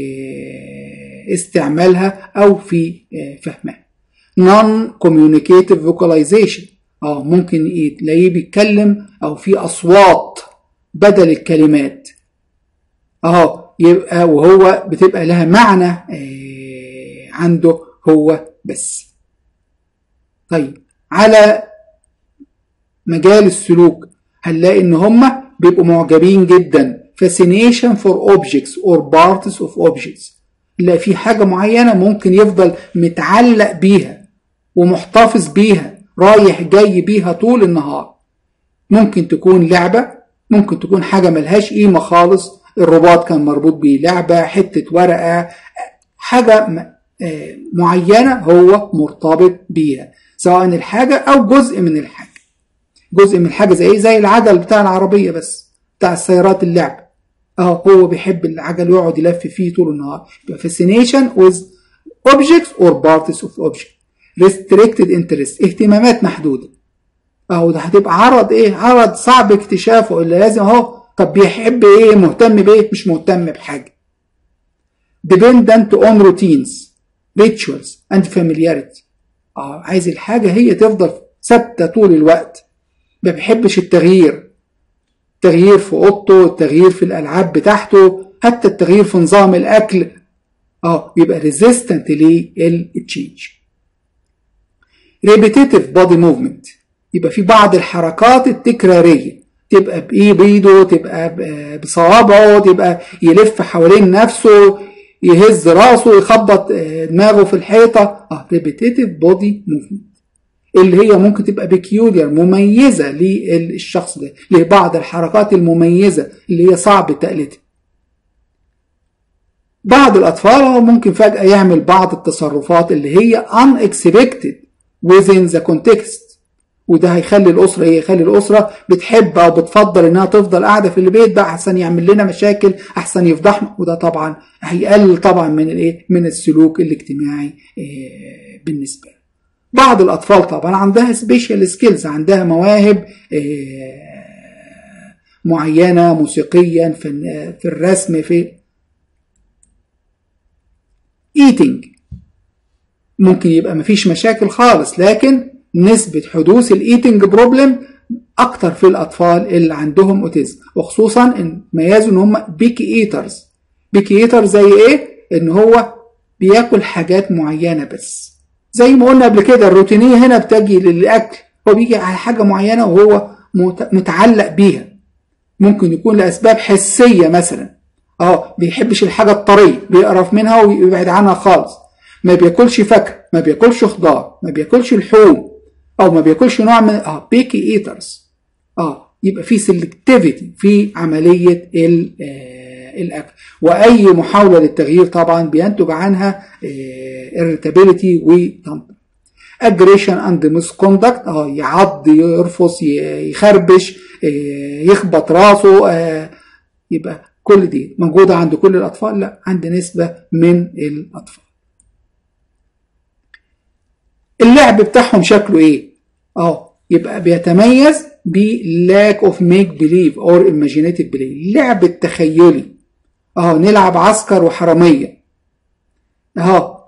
S1: استعمالها او في فهمها non communicative vocalization اه ممكن تلاقيه بيتكلم او في اصوات بدل الكلمات اهو يبقى وهو بتبقى لها معنى عنده هو بس طيب على مجال السلوك هنلاقي ان هم بيبقوا معجبين جدا fascination for objects or parts of objects لا في حاجة معينة ممكن يفضل متعلق بيها ومحتفظ بيها رايح جاي بيها طول النهار ممكن تكون لعبة ممكن تكون حاجة ملهاش قيمة خالص الرباط كان مربوط بيه لعبة حتة ورقة حاجة معينة هو مرتبط بيها سواء الحاجة أو جزء من الحاجة جزء من الحاجة زي زي العجل بتاع العربية بس بتاع السيارات اللعب أهو هو بيحب العجل ويقعد يلف فيه طول النهار يبقى fascination with objects or parts of object restricted interest اهتمامات محدودة اهو ده هتبقى عرض ايه عرض صعب اكتشافه اللي لازم اهو طب بيحب ايه مهتم بايه مش مهتم بحاجه dependent on routines rituals and familiarity اه عايز الحاجه هي تفضل ثابته طول الوقت ما بيحبش التغيير التغيير في اوضته التغيير في الالعاب بتاعته حتى التغيير في نظام الاكل اه يبقى ريزيستنت للتشينج repetitive body movement يبقى في بعض الحركات التكرارية تبقى بإيه بإيده تبقى بصوابعه تبقى يلف حوالين نفسه يهز راسه يخبط دماغه في الحيطة اه repetitive body movement اللي هي ممكن تبقى بيكيولير مميزة للشخص ده لبعض الحركات المميزة اللي هي صعب تقليدها بعض الأطفال ممكن فجأة يعمل بعض التصرفات اللي هي unexpected within the context وده هيخلي الأسرة إيه؟ يخلي الأسرة بتحب أو بتفضل إنها تفضل قاعدة في البيت بقى أحسن يعمل لنا مشاكل أحسن يفضحنا وده طبعا هيقلل طبعا من الإيه؟ من السلوك الاجتماعي إيه بالنسبة له. بعض الأطفال طبعا عندها سبيشال سكيلز عندها مواهب إيه معينة موسيقيا في, في الرسم في eating ممكن يبقى مفيش مشاكل خالص لكن نسبة حدوث الايتنج بروبلم اكتر في الاطفال اللي عندهم اوتيزم وخصوصا ان ميزوا ان هم بيكي ايترز بيكي ايتر زي ايه ان هو بياكل حاجات معينة بس زي ما قلنا قبل كده الروتينية هنا بتجي للاكل هو بيجي على حاجة معينة وهو متعلق بيها ممكن يكون لاسباب حسية مثلا اه بيحبش الحاجة الطرية بيقرف منها ويبعد عنها خالص ما بياكلش فاكهة ما بياكلش خضار ما بياكلش لحوم او ما بياكلش نوع من اه بيكي ايترز اه يبقى في سلكتيفيتي في عمليه آه الاكل واي محاوله للتغيير طبعا بينتج عنها irritability وتمبر aggression and misconduct اه يعض يرفص يخربش آه يخبط راسه آه يبقى كل دي موجوده عند كل الاطفال لا عند نسبه من الاطفال اللعب بتاعهم شكله ايه اه يبقى بيتميز ب lack of make believe or imaginative believe اللعب التخيلي اه نلعب عسكر وحرامية اه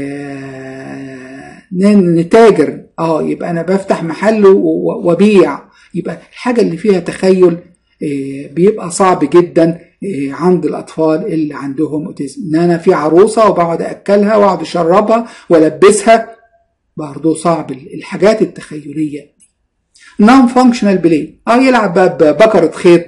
S1: نتاجر اه يبقى انا بفتح محل وبيع يبقى الحاجة اللي فيها تخيل آه بيبقى صعب جدا آه عند الاطفال اللي عندهم اوتيزم ان انا في عروسة وبقعد اكلها واقعد اشربها والبسها برضه صعب الحاجات التخيلية دي نون فانكشنال بلاي اه يلعب ببكرة خيط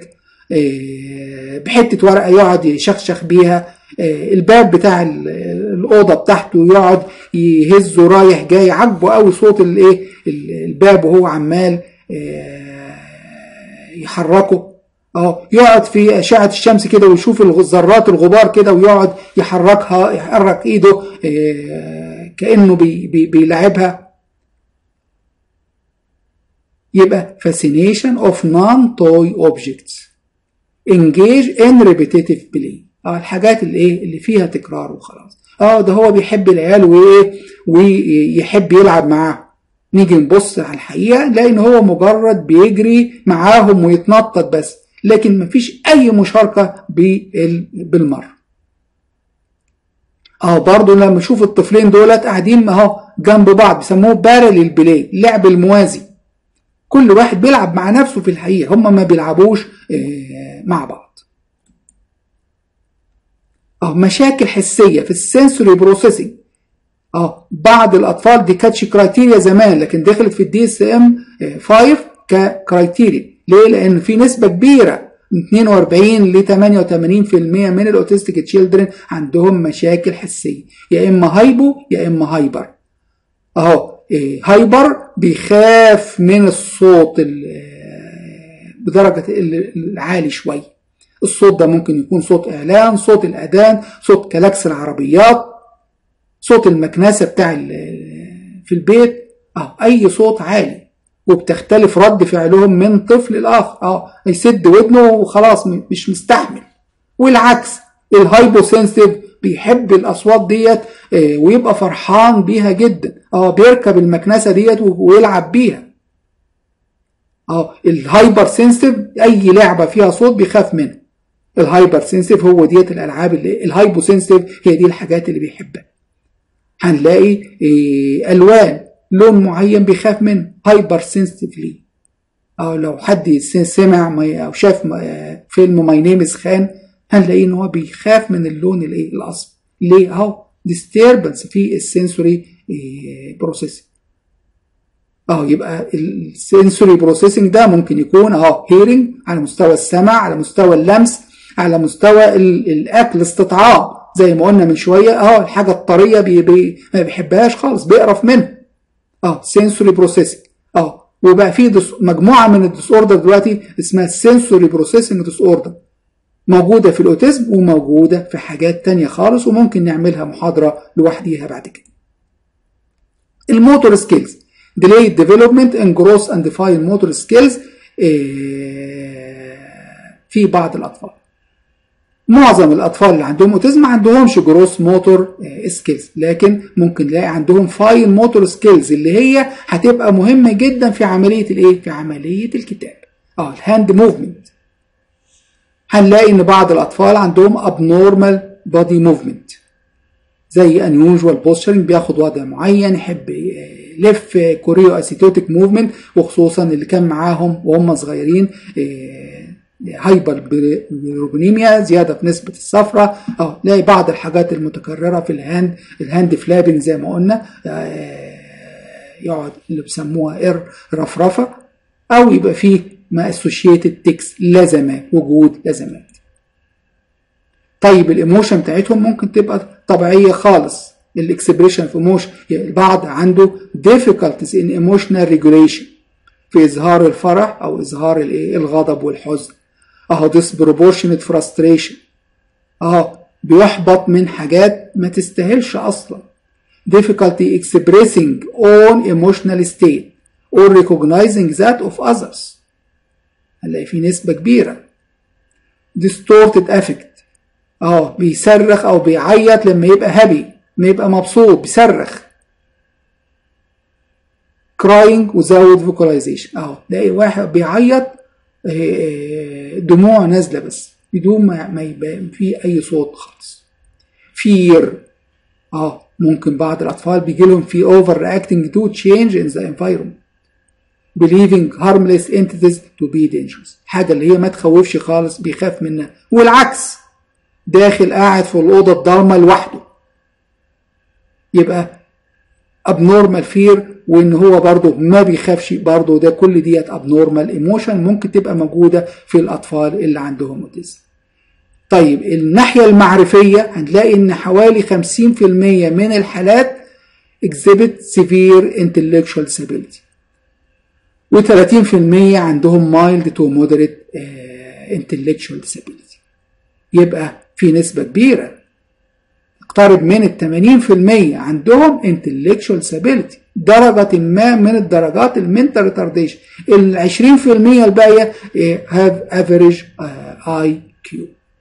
S1: بحتة ورقة يقعد يشخشخ بيها الباب بتاع الأوضة بتاعته يقعد يهزه رايح جاي عجبه قوي صوت الايه الباب وهو عمال يحركه اه يقعد في أشعة الشمس كده ويشوف الذرات الغبار كده ويقعد يحركها يحرك ايده كأنه بي بي بيلعبها يبقى fascination of non-toy objects engage in repetitive play اه الحاجات اللي ايه اللي فيها تكرار وخلاص اه ده هو بيحب العيال وايه ويحب يلعب معاهم نيجي نبص على الحقيقه نلاقي ان هو مجرد بيجري معاهم ويتنطط بس لكن مفيش اي مشاركه بالمره اه برضه لما اشوف الطفلين دولت قاعدين اهو جنب بعض بيسموه بارل البلاي اللعب الموازي كل واحد بيلعب مع نفسه في الحقيقه هم ما بيلعبوش آه مع بعض اه مشاكل حسيه في السنسوري بروسيسنج اه بعض الاطفال دي كانتش كرايتيريا زمان لكن دخلت في الدي اس ام 5 ككرايتيريا ليه لان في نسبه كبيره 42 ل 88% من الاوتيستيك تشيلدرن عندهم مشاكل حسيه يا اما هايبو يا اما هايبر اهو إيه هايبر بيخاف من الصوت بدرجه العالي شويه الصوت ده ممكن يكون صوت اعلان صوت الاذان صوت كلاكس العربيات صوت المكنسه بتاع في البيت اه اي صوت عالي وبتختلف رد فعلهم من طفل لاخر اه يسد ودنه وخلاص مش مستحمل والعكس الهايبو سنسيتيف بيحب الاصوات ديت آه ويبقى فرحان بيها جدا اه بيركب المكنسه ديت ويلعب بيها اهو الهايبر سنسيتيف اي لعبه فيها صوت بيخاف منها الهايبر سنسيتيف هو ديت الالعاب اللي الهايبو سنسيتيف هي دي الحاجات اللي بيحبها هنلاقي إيه الوان لون معين بيخاف منه هايبر سنسيتيف ليه او لو حد سمع او شاف فيلم ماي نيم از خان هنلاقيه ان هو بيخاف من اللون الايه الاصفر ليه اهو disturbance في السنسوري بروسيسنج اهو يبقى السنسوري بروسيسنج ده ممكن يكون اهو هيرنج على مستوى السمع على مستوى اللمس على مستوى الاكل الاستطعام زي ما قلنا من شويه اهو الحاجه الطريه بي بي ما بيحبهاش خالص بيقرف منها اه سنسوري بروسيسنج اه وبقى في مجموعه من الديس اوردر دلوقتي اسمها سنسوري بروسيسنج ديس اوردر موجودة في الأوتيزم وموجودة في حاجات تانية خالص وممكن نعملها محاضرة لوحديها بعد كده الموتور سكيلز delayed development and growth and define motor skills في بعض الأطفال معظم الأطفال اللي عندهم أوتيزم ما عندهمش جروس موتور سكيلز لكن ممكن نلاقي عندهم فاين موتور سكيلز اللي هي هتبقى مهمة جدا في عملية الإيه؟ في عملية الكتاب اه الهاند موفمنت هنلاقي ان بعض الاطفال عندهم abnormal body movement زي unusual posturing بياخد وضع معين يحب يلف كوريو اسيتوتيك موفمنت وخصوصا اللي كان معاهم وهم صغيرين هايبر بيروبونيميا زياده في نسبه الصفرة اه تلاقي بعض الحاجات المتكرره في الهاند الهاند فلابنج زي ما قلنا يقعد اللي بيسموها اير رفرفه او يبقى فيه ما اسوشيتد تكس لازمات وجود لازمات طيب الايموشن بتاعتهم ممكن تبقى طبيعيه خالص الاكسبريشن في ايموشن البعض عنده difficulties in emotional regulation في اظهار الفرح او اظهار الايه الغضب والحزن اهو disproportionate frustration اهو بيحبط من حاجات ما تستاهلش اصلا difficulty expressing own emotional state or recognizing that of others هنلاقي في نسبة كبيرة distorted affect اه بيصرخ او بيعيط لما يبقى هابي لما يبقى مبسوط بيصرخ crying without vocalization اهو تلاقي واحد بيعيط دموع نازلة بس بدون ما, ما يبقى في اي صوت خالص fear اه ممكن بعض الاطفال بيجي لهم في over reacting to change in the environment believing harmless entities to be dangerous حاجة اللي هي ما تخوفش خالص بيخاف منها والعكس داخل قاعد في الأوضة الضلمة لوحده يبقى abnormal fear وان هو برضه ما بيخافش برضه ده كل ديت abnormal emotion ممكن تبقى موجودة في الأطفال اللي عندهم اوتيزم طيب الناحية المعرفية هنلاقي ان حوالي 50% من الحالات exhibit severe intellectual disability و30% عندهم mild to moderate uh, intellectual disability يبقى في نسبة كبيرة اقترب من ال 80% عندهم intellectual disability درجة ما من الدرجات المنتال ريتارديشن ال 20% الباقية have average uh, IQ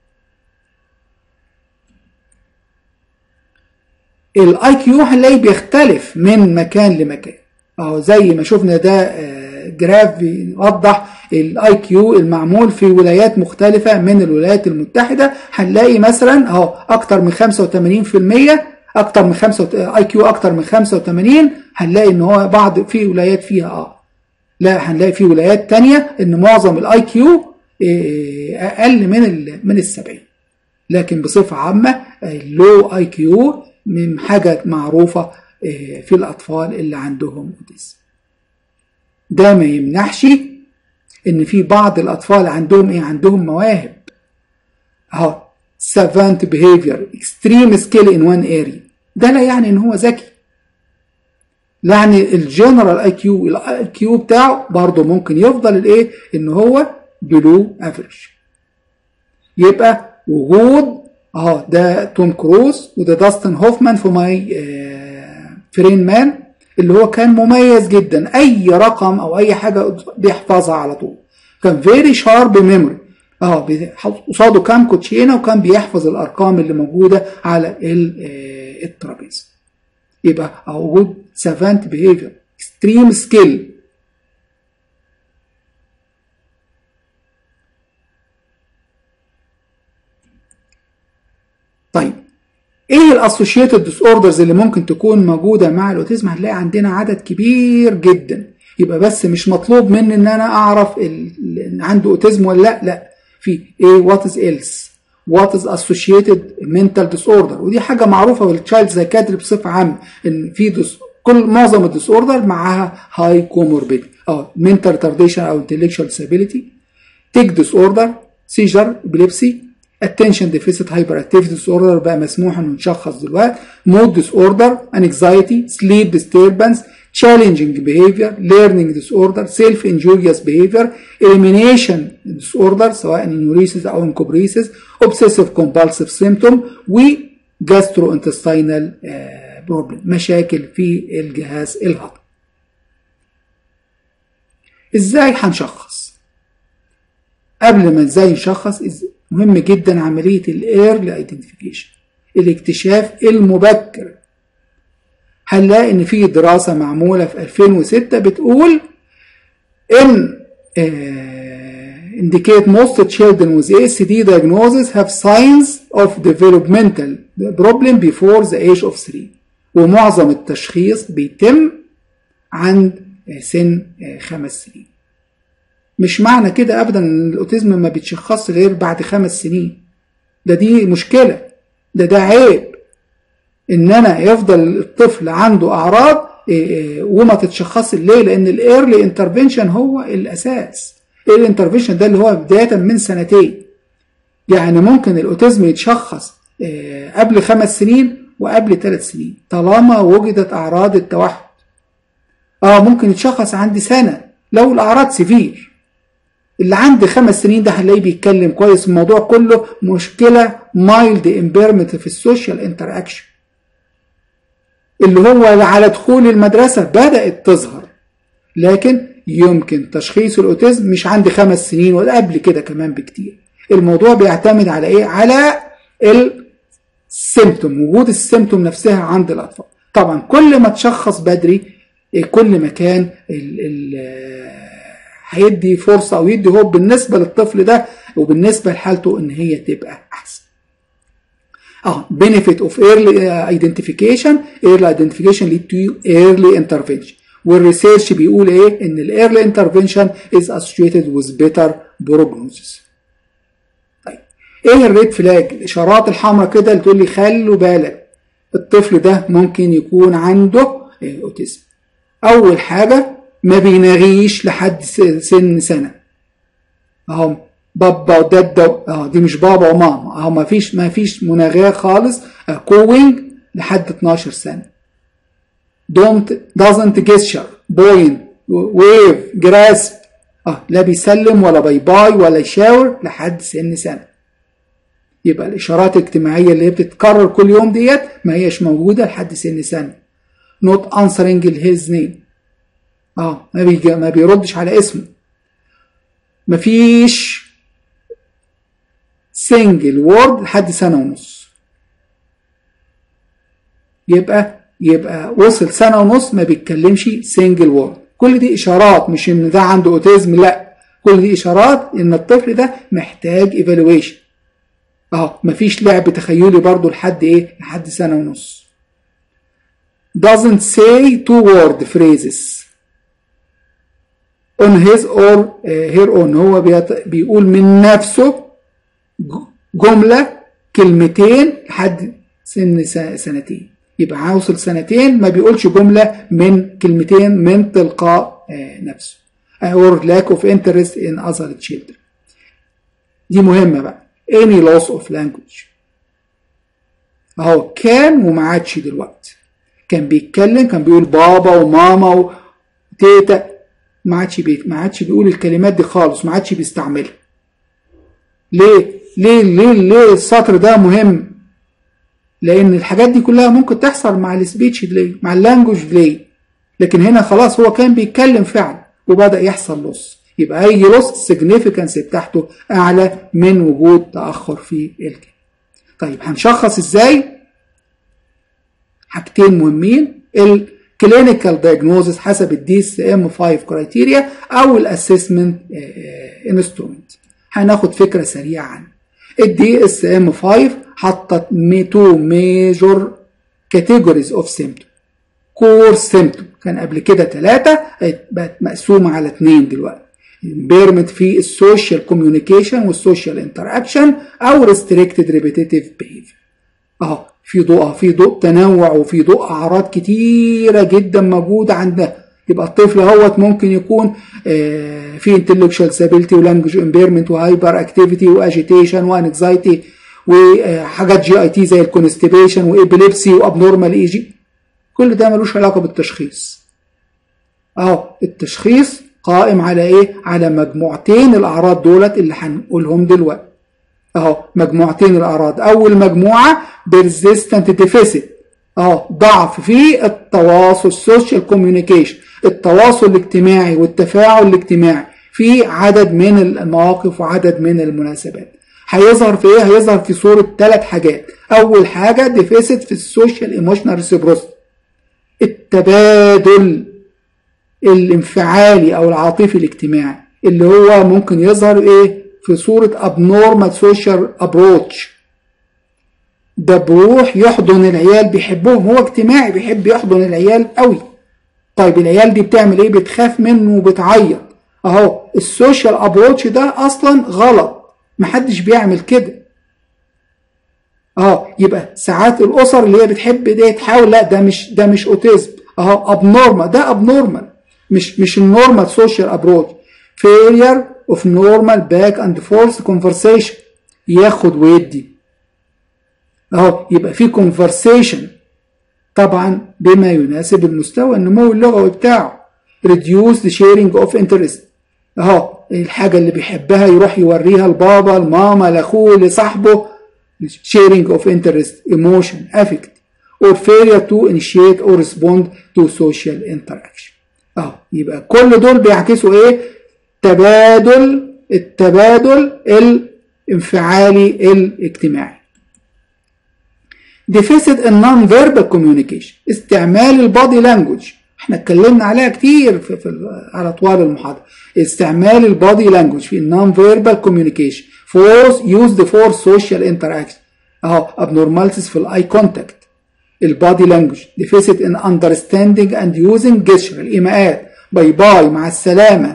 S1: الاي كيو هنلاقيه بيختلف من مكان لمكان اهو زي ما شفنا ده جراف بيوضح الاي كيو المعمول في ولايات مختلفة من الولايات المتحدة هنلاقي مثلا اهو اكتر من 85% اكتر من 5 اي كيو اكتر من 85 هنلاقي ان هو بعض في ولايات فيها اه لا هنلاقي في ولايات تانية ان معظم الاي كيو اقل من ال من ال 70 لكن بصفة عامة اللو اي كيو من حاجة معروفة في الأطفال اللي عندهم أوتيزم ده ما يمنحش إن في بعض الأطفال عندهم إيه عندهم مواهب أهو savant behavior extreme skill in one area ده لا يعني إن هو ذكي يعني الجنرال اي كيو الاي كيو بتاعه برضه ممكن يفضل الايه ان هو بلو افريج يبقى وجود اه ده توم كروز وده داستن هوفمان في ماي آه فرين مان اللي هو كان مميز جدا اي رقم او اي حاجه بيحفظها على طول كان فيري شارب ميموري اه قصاده كام كوتشينه وكان بيحفظ الارقام اللي موجوده على آه الترابيزه يبقى وجود سافانت بيهيفير اكستريم سكيل ايه الاسوشيتد ديس اوردرز اللي ممكن تكون موجوده مع الاوتيزم هنلاقي عندنا عدد كبير جدا يبقى بس مش مطلوب مني ان انا اعرف ان عنده اوتيزم ولا لا لا في ايه وات از ايلس وات از اسوشيتد منتال ديس اوردر ودي حاجه معروفه بالتشايلد سايكاتري بصفه عامه ان في ديس كل معظم الديس اوردر معاها هاي كوموربيد اه منتال ريتارديشن او انتلكشوال ديسابيليتي تيك ديس اوردر سيجر ابيليبسي attention deficit hyperactivity disorder بقى مسموح انه نشخص دلوقتي mood disorder anxiety sleep disturbance challenging behavior learning disorder self injurious behavior elimination disorder سواء enuresis او encopresis obsessive compulsive symptom و gastrointestinal problem مشاكل في الجهاز الهضمي ازاي هنشخص قبل ما ازاي نشخص مهم جدا عملية الايرلي ايدنتيفيكيشن الاكتشاف المبكر هنلاقي ان في دراسة معمولة في 2006 بتقول ان uh, indicate most children with ACD diagnosis have signs of developmental problem before the age of 3 ومعظم التشخيص بيتم عند سن خمس سنين مش معنى كده ابدا ان الاوتيزم ما بيتشخصش غير بعد خمس سنين ده دي مشكله ده ده عيب ان انا يفضل الطفل عنده اعراض وما تتشخصش ليه لان الايرلي انترفنشن هو الاساس الايرلي انترفنشن ده اللي هو بدايه من سنتين يعني ممكن الاوتيزم يتشخص قبل خمس سنين وقبل ثلاث سنين طالما وجدت اعراض التوحد اه ممكن يتشخص عند سنه لو الاعراض سيفير اللي عند خمس سنين ده هنلاقيه بيتكلم كويس الموضوع كله مشكلة مايلد امبيرمنت في السوشيال انتراكشن اللي هو على دخول المدرسة بدأت تظهر لكن يمكن تشخيص الاوتيزم مش عند خمس سنين ولا قبل كده كمان بكتير الموضوع بيعتمد على ايه على السيمتوم وجود السيمتوم نفسها عند الاطفال طبعا كل ما تشخص بدري كل ما كان ال ال هيدي فرصة أو يدي هوب بالنسبة للطفل ده وبالنسبة لحالته إن هي تبقى أحسن. اه benefit of early identification early identification lead to early intervention والريسيرش بيقول ايه ان الايرلي انترفنشن is associated with better prognosis طيب ايه الريد فلاج الاشارات الحمراء كده اللي تقول لي خلوا بالك الطفل ده ممكن يكون عنده اوتيزم اول حاجه ما بيناغيش لحد سن سنة اهو بابا ودادا اه دي مش بابا وماما اهو ما فيش ما فيش مناغاة خالص كوينج لحد 12 سنة don't doesn't gesture point wave grasp اه لا بيسلم ولا باي باي ولا يشاور لحد سن سنة يبقى الاشارات الاجتماعية اللي هي بتتكرر كل يوم ديت ما هيش موجودة لحد سن سنة not answering his name اه ما, بيجي ما بيردش على اسمه مفيش سنجل وورد لحد سنة ونص يبقى يبقى وصل سنة ونص ما بيتكلمش سنجل وورد كل دي إشارات مش إن ده عنده أوتيزم لا كل دي إشارات إن الطفل ده محتاج ايفالويشن اه مفيش لعب تخيلي برضو لحد إيه لحد سنة ونص doesn't say two word phrases on his or her own هو بيقول من نفسه جملة كلمتين لحد سن سنتين يبقى هوصل سنتين ما بيقولش جملة من كلمتين من تلقاء نفسه or lack of interest in other children دي مهمة بقى any loss of language اهو كان وما عادش دلوقتي كان بيتكلم كان بيقول بابا وماما وتيتا ما عادش بي... ما عادش بيقول الكلمات دي خالص ما عادش بيستعملها ليه ليه ليه ليه السطر ده مهم لان الحاجات دي كلها ممكن تحصل مع السبيتش ديلي مع اللانجوج ديلي لكن هنا خلاص هو كان بيتكلم فعلا وبدا يحصل لص يبقى اي لص السيجنيفيكانس بتاعته اعلى من وجود تاخر في الكلمه طيب هنشخص ازاي حاجتين مهمين الكلينيكال دايجنوزس حسب الدي اس ام 5 كرايتيريا او الاسسمنت انسترومنت هناخد فكره سريعه عنه الدي اس ام 5 حطت تو ميجور كاتيجوريز اوف سيمتوم كور سيمتوم كان قبل كده ثلاثة بقت مقسومة على اثنين دلوقتي امبيرمنت في السوشيال كوميونيكيشن والسوشيال انتراكشن او ريستريكتد ريبيتيتيف بيهيفير اهو في ضوء في ضوء تنوع وفي ضوء اعراض كتيره جدا موجوده عندها يبقى الطفل اهوت ممكن يكون في انتلكشوال سابيلتي ولانجوج امبيرمنت وهايبر اكتيفيتي واجيتيشن وانكزايتي وحاجات جي اي تي زي الكونستيبيشن وابيليبسي وابنورمال اي جي كل ده ملوش علاقه بالتشخيص اهو التشخيص قائم على ايه على مجموعتين الاعراض دولت اللي هنقولهم دلوقتي اهو مجموعتين الاعراض اول مجموعه بيرزيستنت ديفيسيت اهو ضعف في التواصل السوشيال كوميونيكيشن التواصل الاجتماعي والتفاعل الاجتماعي في عدد من المواقف وعدد من المناسبات هيظهر في ايه هيظهر في صوره ثلاث حاجات اول حاجه ديفيسيت في السوشيال ايموشنال ريسيبروسيتي التبادل الانفعالي او العاطفي الاجتماعي اللي هو ممكن يظهر ايه في صورة abnormal social approach ده بيروح يحضن العيال بيحبهم هو اجتماعي بيحب يحضن العيال قوي طيب العيال دي بتعمل ايه بتخاف منه وبتعيط اهو السوشيال ابروتش ده اصلا غلط محدش بيعمل كده اه يبقى ساعات الاسر اللي هي بتحب دي تحاول لا ده مش ده مش اوتيزم اهو ابنورمال ده ابنورمال مش مش النورمال سوشيال ابروتش failure of normal back and forth conversation ياخد ويدي اهو يبقى في conversation طبعا بما يناسب المستوى النمو اللغوي بتاعه reduce the sharing of interest اهو الحاجة اللي بيحبها يروح يوريها لبابا لماما لاخوه لصاحبه sharing of interest emotion affect or failure to initiate or respond to social interaction اهو يبقى كل دول بيعكسوا ايه تبادل التبادل الانفعالي الاجتماعي deficit in non-verbal communication استعمال البادي لانجوج احنا اتكلمنا عليها كتير في, في على طوال المحاضرة استعمال البادي لانجوج في non verbal communication for used for social interaction اهو abnormalities في الاي كونتاكت البادي لانجوج deficit in understanding and using gesture الايماءات باي باي مع السلامه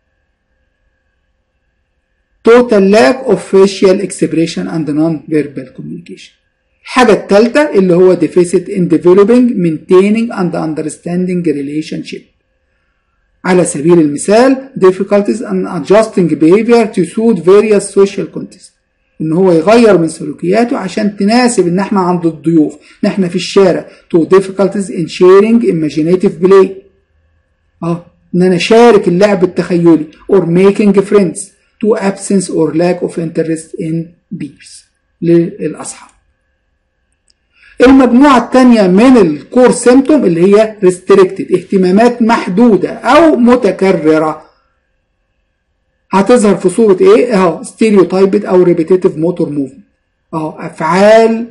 S1: total lack of facial expression and non-verbal communication. الحاجة الثالثة اللي هو deficit in developing, maintaining and understanding relationship. على سبيل المثال difficulties in adjusting behavior to suit various social contexts. ان هو يغير من سلوكياته عشان تناسب ان احنا عند الضيوف ان احنا في الشارع to difficulties in sharing imaginative play اه ان انا اشارك اللعب التخيلي or making friends to absence or lack of interest in peers للأصحاب المجموعة الثانية من الكور سيمتوم اللي هي restricted اهتمامات محدودة أو متكررة هتظهر في صورة ايه اهو ستيريوتايبد او ريبيتيتيف موتور موفمنت اهو افعال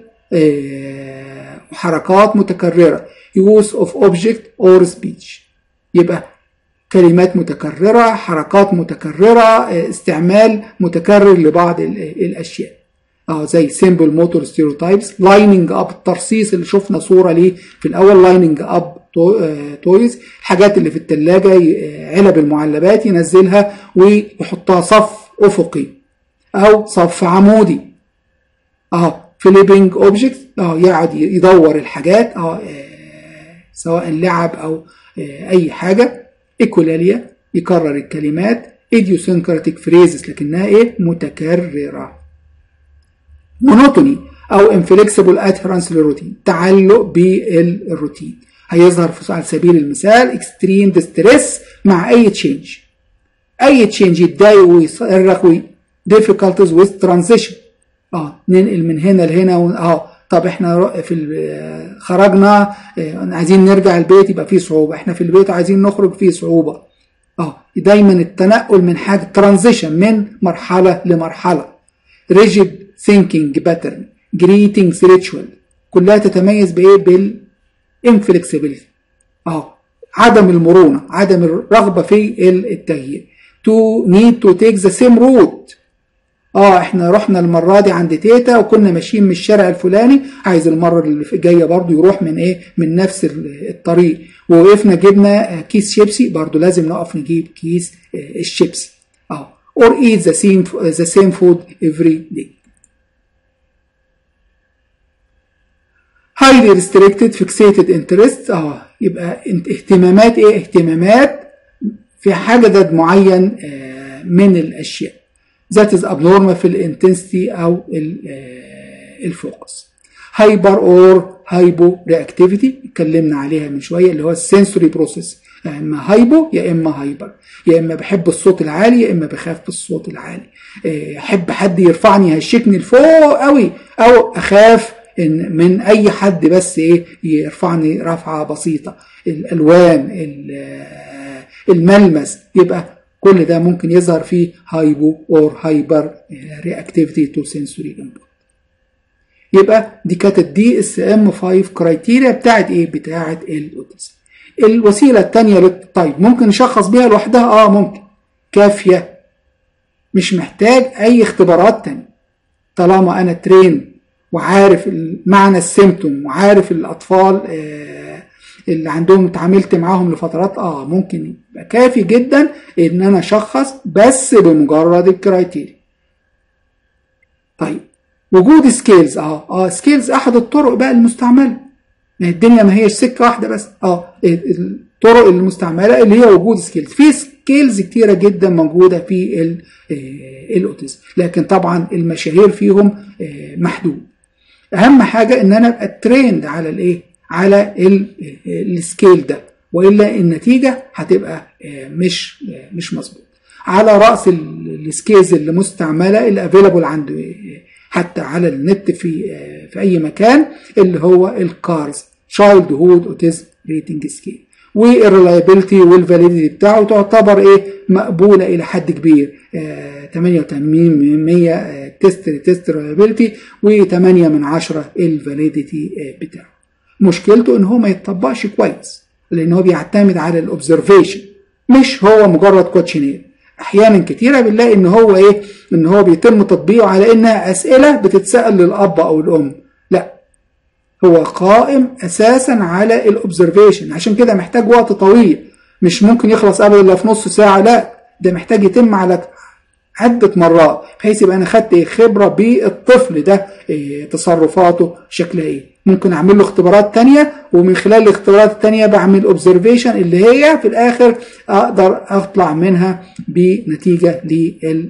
S1: اه وحركات متكررة use of object or speech يبقى كلمات متكررة حركات متكررة استعمال متكرر لبعض الأشياء اه زي سيمبل موتور ستيريوتايبس لايننج اب الترصيص اللي شفنا صورة ليه في الأول لايننج اب تويز الحاجات اللي في التلاجة علب المعلبات ينزلها ويحطها صف أفقي أو صف عمودي اه فليبنج اوبجكت اه يقعد يدور الحاجات اه سواء لعب أو اه أي حاجة إيكولاليا يكرر الكلمات idiosyncratic phrases لكنها إيه متكررة مونوتوني أو inflexible adherence للروتين تعلق بالروتين هيظهر في على سبيل المثال extreme distress مع أي تشينج أي تشينج يتضايق ويصرخ difficulties with transition اه ننقل من هنا لهنا و... اه طب احنا في خرجنا عايزين نرجع البيت يبقى فيه صعوبة احنا في البيت عايزين نخرج فيه صعوبة اه دايما التنقل من حاجة ترانزيشن من مرحلة لمرحلة rigid thinking pattern greetings ritual كلها تتميز بايه بالانفلكسبيليتي اه عدم المرونة عدم الرغبة في التغيير to need to take the same route اه احنا رحنا المرة دي عند تيتا وكنا ماشيين من الشارع الفلاني عايز المرة اللي جاية برضو يروح من ايه من نفس الطريق ووقفنا جبنا كيس شيبسي برضو لازم نقف نجيب كيس الشيبسي اه or eat the same, the same food every day highly restricted fixated interest اه يبقى اهتمامات ايه اهتمامات في عدد معين آه من الاشياء that is abnormal في الانتنسيتي او الفوكس هايبر اور هايبو رياكتيفيتي اتكلمنا عليها من شويه اللي هو السنسوري بروسيس يا اما هايبو يا اما هايبر يا اما بحب الصوت العالي يا اما بخاف بالصوت العالي احب حد يرفعني يهشكني لفوق قوي او اخاف إن من اي حد بس ايه يرفعني رفعه بسيطه الالوان الملمس يبقى كل ده ممكن يظهر في هايبو اور هايبر رياكتيفيتي تو سنسوري انبوت يبقى دي كانت الدي اس ام 5 كرايتيريا بتاعت ايه بتاعت الاوتيزم الوسيله الثانيه طيب ممكن نشخص بيها لوحدها اه ممكن كافيه مش محتاج اي اختبارات تانية طالما انا ترين وعارف معنى السيمتوم وعارف الاطفال آه اللي عندهم اتعاملت معاهم لفترات اه ممكن يبقى كافي جدا ان انا اشخص بس بمجرد الكرايتيريا طيب وجود سكيلز اه اه سكيلز احد الطرق بقى المستعمله ما الدنيا ما هيش سكه واحده بس اه الطرق المستعمله اللي هي وجود سكيلز في سكيلز كتيره جدا موجوده في الاوتيزم لكن طبعا المشاهير فيهم محدود اهم حاجه ان انا ابقى تريند على الايه على السكيل ده والا النتيجه هتبقى مش مش مظبوط على راس السكيلز اللي مستعمله اللي افيلابل عند حتى على النت في في اي مكان اللي هو الكارز تشايلد هود اوتيزم ريتنج سكيل والريلايبيلتي والفاليديتي بتاعه تعتبر ايه مقبوله الى حد كبير 88 من 100 تيست تيست ريلايبيلتي و8 من 10 الفاليديتي بتاعه مشكلته ان هو ما يتطبقش كويس لان هو بيعتمد على الاوبزرفيشن مش هو مجرد كوتشنير احيانا كتيره بنلاقي ان هو ايه ان هو بيتم تطبيقه على انها اسئله بتتسال للاب او الام لا هو قائم اساسا على الاوبزرفيشن عشان كده محتاج وقت طويل مش ممكن يخلص ابدا الا في نص ساعه لا ده محتاج يتم على عدة مرات بحيث يبقى أنا خدت إيه خبرة بالطفل ده إيه تصرفاته شكلها إيه ممكن أعمل له اختبارات تانية ومن خلال الاختبارات التانية بعمل اوبزرفيشن اللي هي في الآخر أقدر أطلع منها بنتيجة لل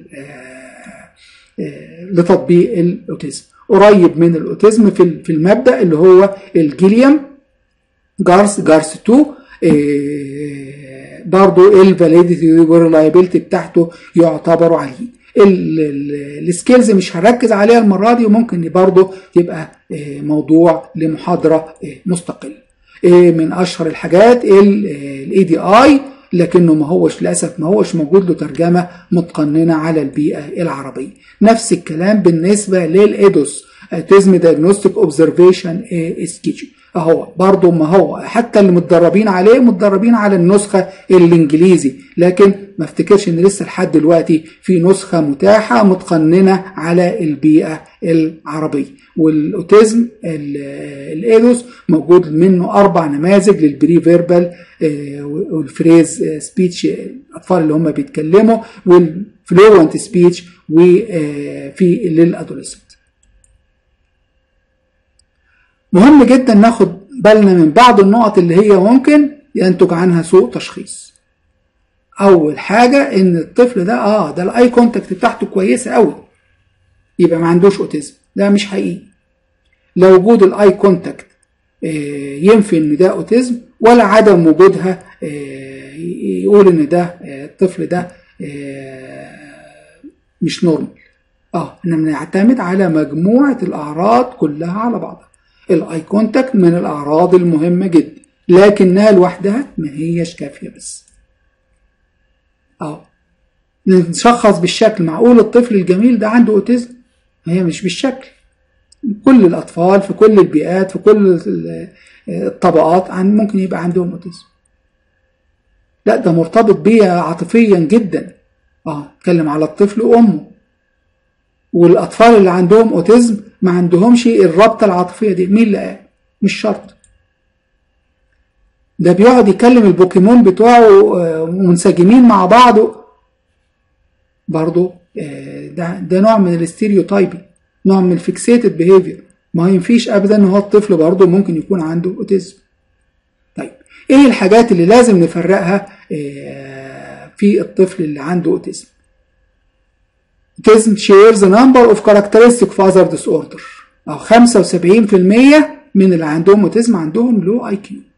S1: لتطبيق الأوتيزم قريب من الأوتيزم في المبدأ اللي هو الجيليوم جارس جارس 2 إيه برضو الفاليديتي والريلايبيلتي بتاعته يعتبروا عاليين السكيلز مش هركز عليها المره دي وممكن برضو يبقى إيه موضوع لمحاضره إيه مستقل من اشهر الحاجات الاي دي اي لكنه ما هوش للاسف ما هوش موجود له ترجمه متقننه على البيئه العربيه نفس الكلام بالنسبه للايدوس اوتيزم دايجنوستيك اوبزرفيشن سكيتش اهو برضه ما هو حتى اللي متدربين عليه متدربين على النسخة الانجليزي لكن ما افتكرش ان لسه لحد دلوقتي في نسخة متاحة متقننة على البيئة العربية والاوتيزم الايدوس موجود منه اربع نماذج للبري فيربال والفريز سبيتش الاطفال اللي هم بيتكلموا والفلوينت سبيتش وفي للادوليسنت مهم جدا ناخد بالنا من بعض النقط اللي هي ممكن ينتج عنها سوء تشخيص اول حاجة ان الطفل ده اه ده الاي كونتاكت بتاعته كويسة قوي يبقى ما عندوش اوتيزم ده مش حقيقي لو وجود الاي كونتاكت آه ينفي ان ده اوتيزم ولا عدم وجودها آه يقول ان ده آه الطفل ده مش نورمال اه احنا بنعتمد على مجموعة الاعراض كلها على بعضها الاي كونتاكت من الاعراض المهمه جدا لكنها لوحدها ما هيش كافيه بس اه نشخص بالشكل معقول الطفل الجميل ده عنده اوتيزم هي مش بالشكل كل الاطفال في كل البيئات في كل الطبقات عن ممكن يبقى عندهم اوتيزم لا ده مرتبط بيا عاطفيا جدا اه اتكلم على الطفل وامه والاطفال اللي عندهم اوتيزم ما عندهمش الرابطه العاطفيه دي مين اللي قال مش شرط ده بيقعد يكلم البوكيمون بتوعه منسجمين مع بعض برضه ده ده نوع من الاستيريوتايبي نوع من الفيكسيتد بيهيفير ما ينفيش ابدا ان هو الطفل برضه ممكن يكون عنده اوتيزم طيب ايه الحاجات اللي لازم نفرقها في الطفل اللي عنده اوتيزم autism shares a number of characteristic of other disorder أو 75% من اللي عندهم اوتيزم عندهم لو اي كيو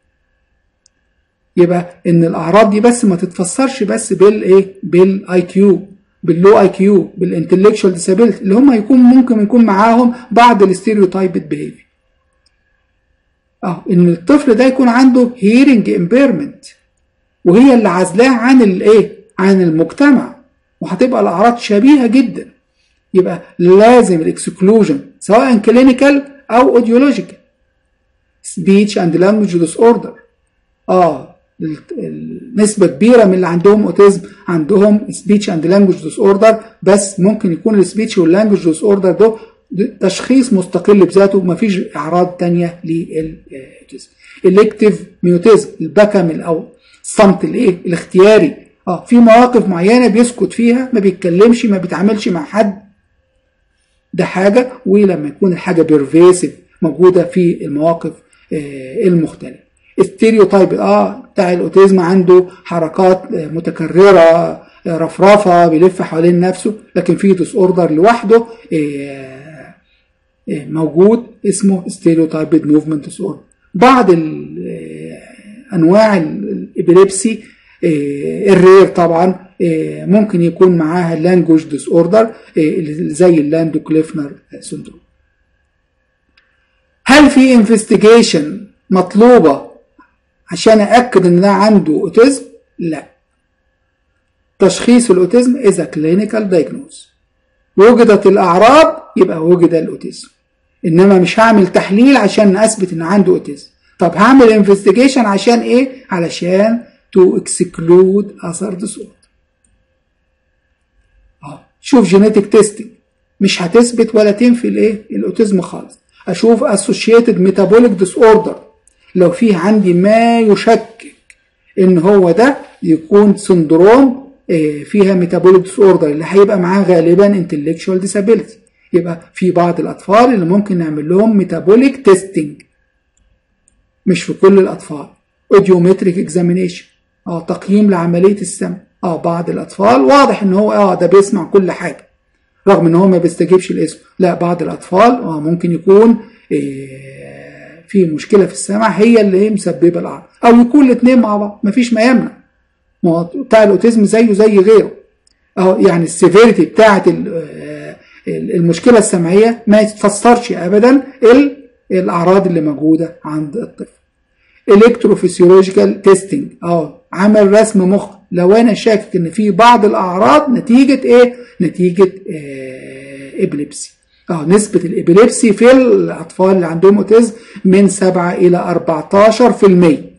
S1: يبقى ان الاعراض دي بس ما تتفسرش بس بالايه بالاي كيو باللو اي كيو بالانتلكشوال ديسابيلتي اللي هم يكون ممكن يكون معاهم بعض الستيريوتايب بيهيفير اه ان الطفل ده يكون عنده هيرنج امبيرمنت وهي اللي عازلاه عن الايه عن المجتمع وهتبقى الاعراض شبيهه جدا يبقى لازم الاكسكلوجن سواء كلينيكال او اوديولوجيكال سبيتش اند لانجوج ديس اوردر اه نسبة كبيرة من اللي عندهم اوتيزم عندهم سبيتش اند لانجوج ديس اوردر بس ممكن يكون السبيتش واللانجوج ديس اوردر ده تشخيص مستقل بذاته مفيش اعراض تانية للاوتيزم الكتيف ميوتيزم البكم او الصمت الايه الاختياري اه في مواقف معينه بيسكت فيها ما بيتكلمش ما بيتعاملش مع حد ده حاجه ولما يكون الحاجه بيرفيسيف موجوده في المواقف آه المختلفه الستيريوتايب اه بتاع الاوتيزم عنده حركات آه متكرره آه رفرفه بيلف حوالين نفسه لكن في ديس اوردر لوحده موجود اسمه ستيريوتايب موفمنت ديس اوردر بعض انواع الابيليبسي الرير طبعا ممكن يكون معاها لانجوج ديس اوردر زي اللاندو كليفنر سندروم هل في انفستيجيشن مطلوبه عشان ااكد ان ده عنده اوتيزم لا تشخيص الاوتيزم اذا كلينيكال دايجنوز وجدت الاعراض يبقى وجد الاوتيزم انما مش هعمل تحليل عشان اثبت ان عنده اوتيزم طب هعمل انفستيجيشن عشان ايه علشان to exclude other disorder اه شوف جينيتك تيستنج مش هتثبت ولا تنفي الايه الاوتيزم خالص اشوف associated metabolic disorder لو في عندي ما يشكك ان هو ده يكون سندروم فيها ميتابوليك ديس اوردر اللي هيبقى معاه غالبا انتلكشوال ديسابيلتي يبقى في بعض الاطفال اللي ممكن نعمل لهم ميتابوليك تيستنج مش في كل الاطفال اوديومتريك اكزامينيشن اه تقييم لعمليه السمع اه بعض الاطفال واضح ان هو اه ده بيسمع كل حاجه رغم ان هو ما بيستجيبش الاسم لا بعض الاطفال اه ممكن يكون إيه في مشكله في السمع هي اللي هي مسببه الاعراض او يكون الاثنين مع بعض مفيش ما يمنع ما بتاع الاوتيزم زيه زي غيره اهو يعني السيفيريتي بتاعه المشكله السمعيه ما يتفسرش ابدا الاعراض اللي موجوده عند الطفل الكتروفيسيولوجيكال تيستنج اه عمل رسم مخ لو انا شاكك ان في بعض الاعراض نتيجه ايه نتيجه آه ابليبسي اه نسبة الابيليبسي في الاطفال اللي عندهم اوتيزم من 7 الى 14%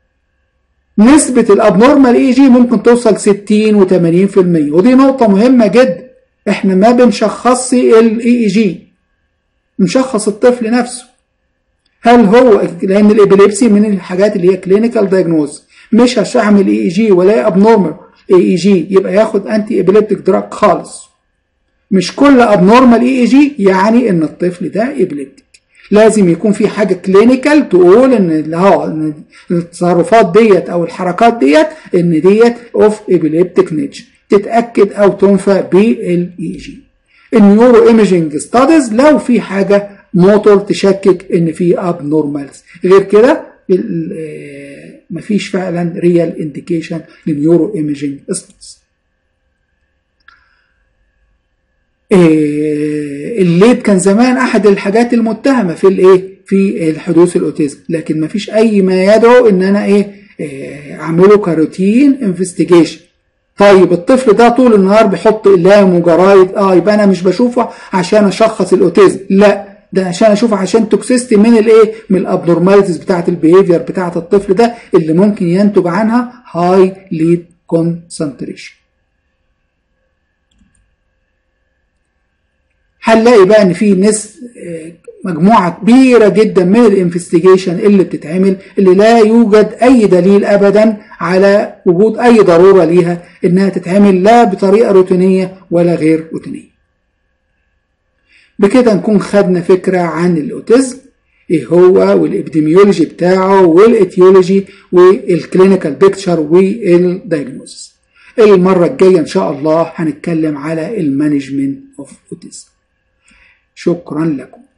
S1: نسبة الابنورمال اي جي ممكن توصل 60 و80% ودي نقطة مهمة جدا احنا ما بنشخص الاي اي جي بنشخص الطفل نفسه هل هو لان الابيليبسي من الحاجات اللي هي كلينيكال دايجنوز مش هعمل اي اي جي ولا ابنورمال اي اي جي يبقى ياخد انتي ابيليبتيك دراج خالص مش كل ابنورمال اي اي جي يعني ان الطفل ده ابيليبتيك لازم يكون في حاجه كلينيكال تقول ان اه ان التصرفات ديت او الحركات ديت ان ديت اوف ابيليبتيك نيتشر تتاكد او تنفى بالاي اي جي النيورو ايمجنج ستاديز لو في حاجه موتور تشكك ان في اب نورمالز غير كده مفيش فعلا ريال انديكيشن للنيورو ايمجنج ستاديز الليد كان زمان احد الحاجات المتهمه في الايه في الحدوث الاوتيزم لكن مفيش اي ما يدعو ان انا ايه اعمله كروتين انفستيجيشن طيب الطفل ده طول النهار بيحط اقلام وجرايد اه يبقى انا مش بشوفه عشان اشخص الاوتيزم لا ده عشان اشوفه عشان توكسيستي من الايه من الابنورماليتيز بتاعه البيهيفير بتاعه الطفل ده اللي ممكن ينتج عنها هاي ليد كونسنتريشن هنلاقي بقى ان في ناس مجموعة كبيرة جدا من الانفستيجيشن اللي بتتعمل اللي لا يوجد أي دليل أبدا على وجود أي ضرورة ليها إنها تتعمل لا بطريقة روتينية ولا غير روتينية بكده نكون خدنا فكرة عن الأوتيزم ايه هو والابديميولوجي بتاعه والاتيولوجي والكلينيكال بيكتشر والدايجنوزس المرة الجاية ان شاء الله هنتكلم على المانجمنت اوف اوتيزم شكرا لكم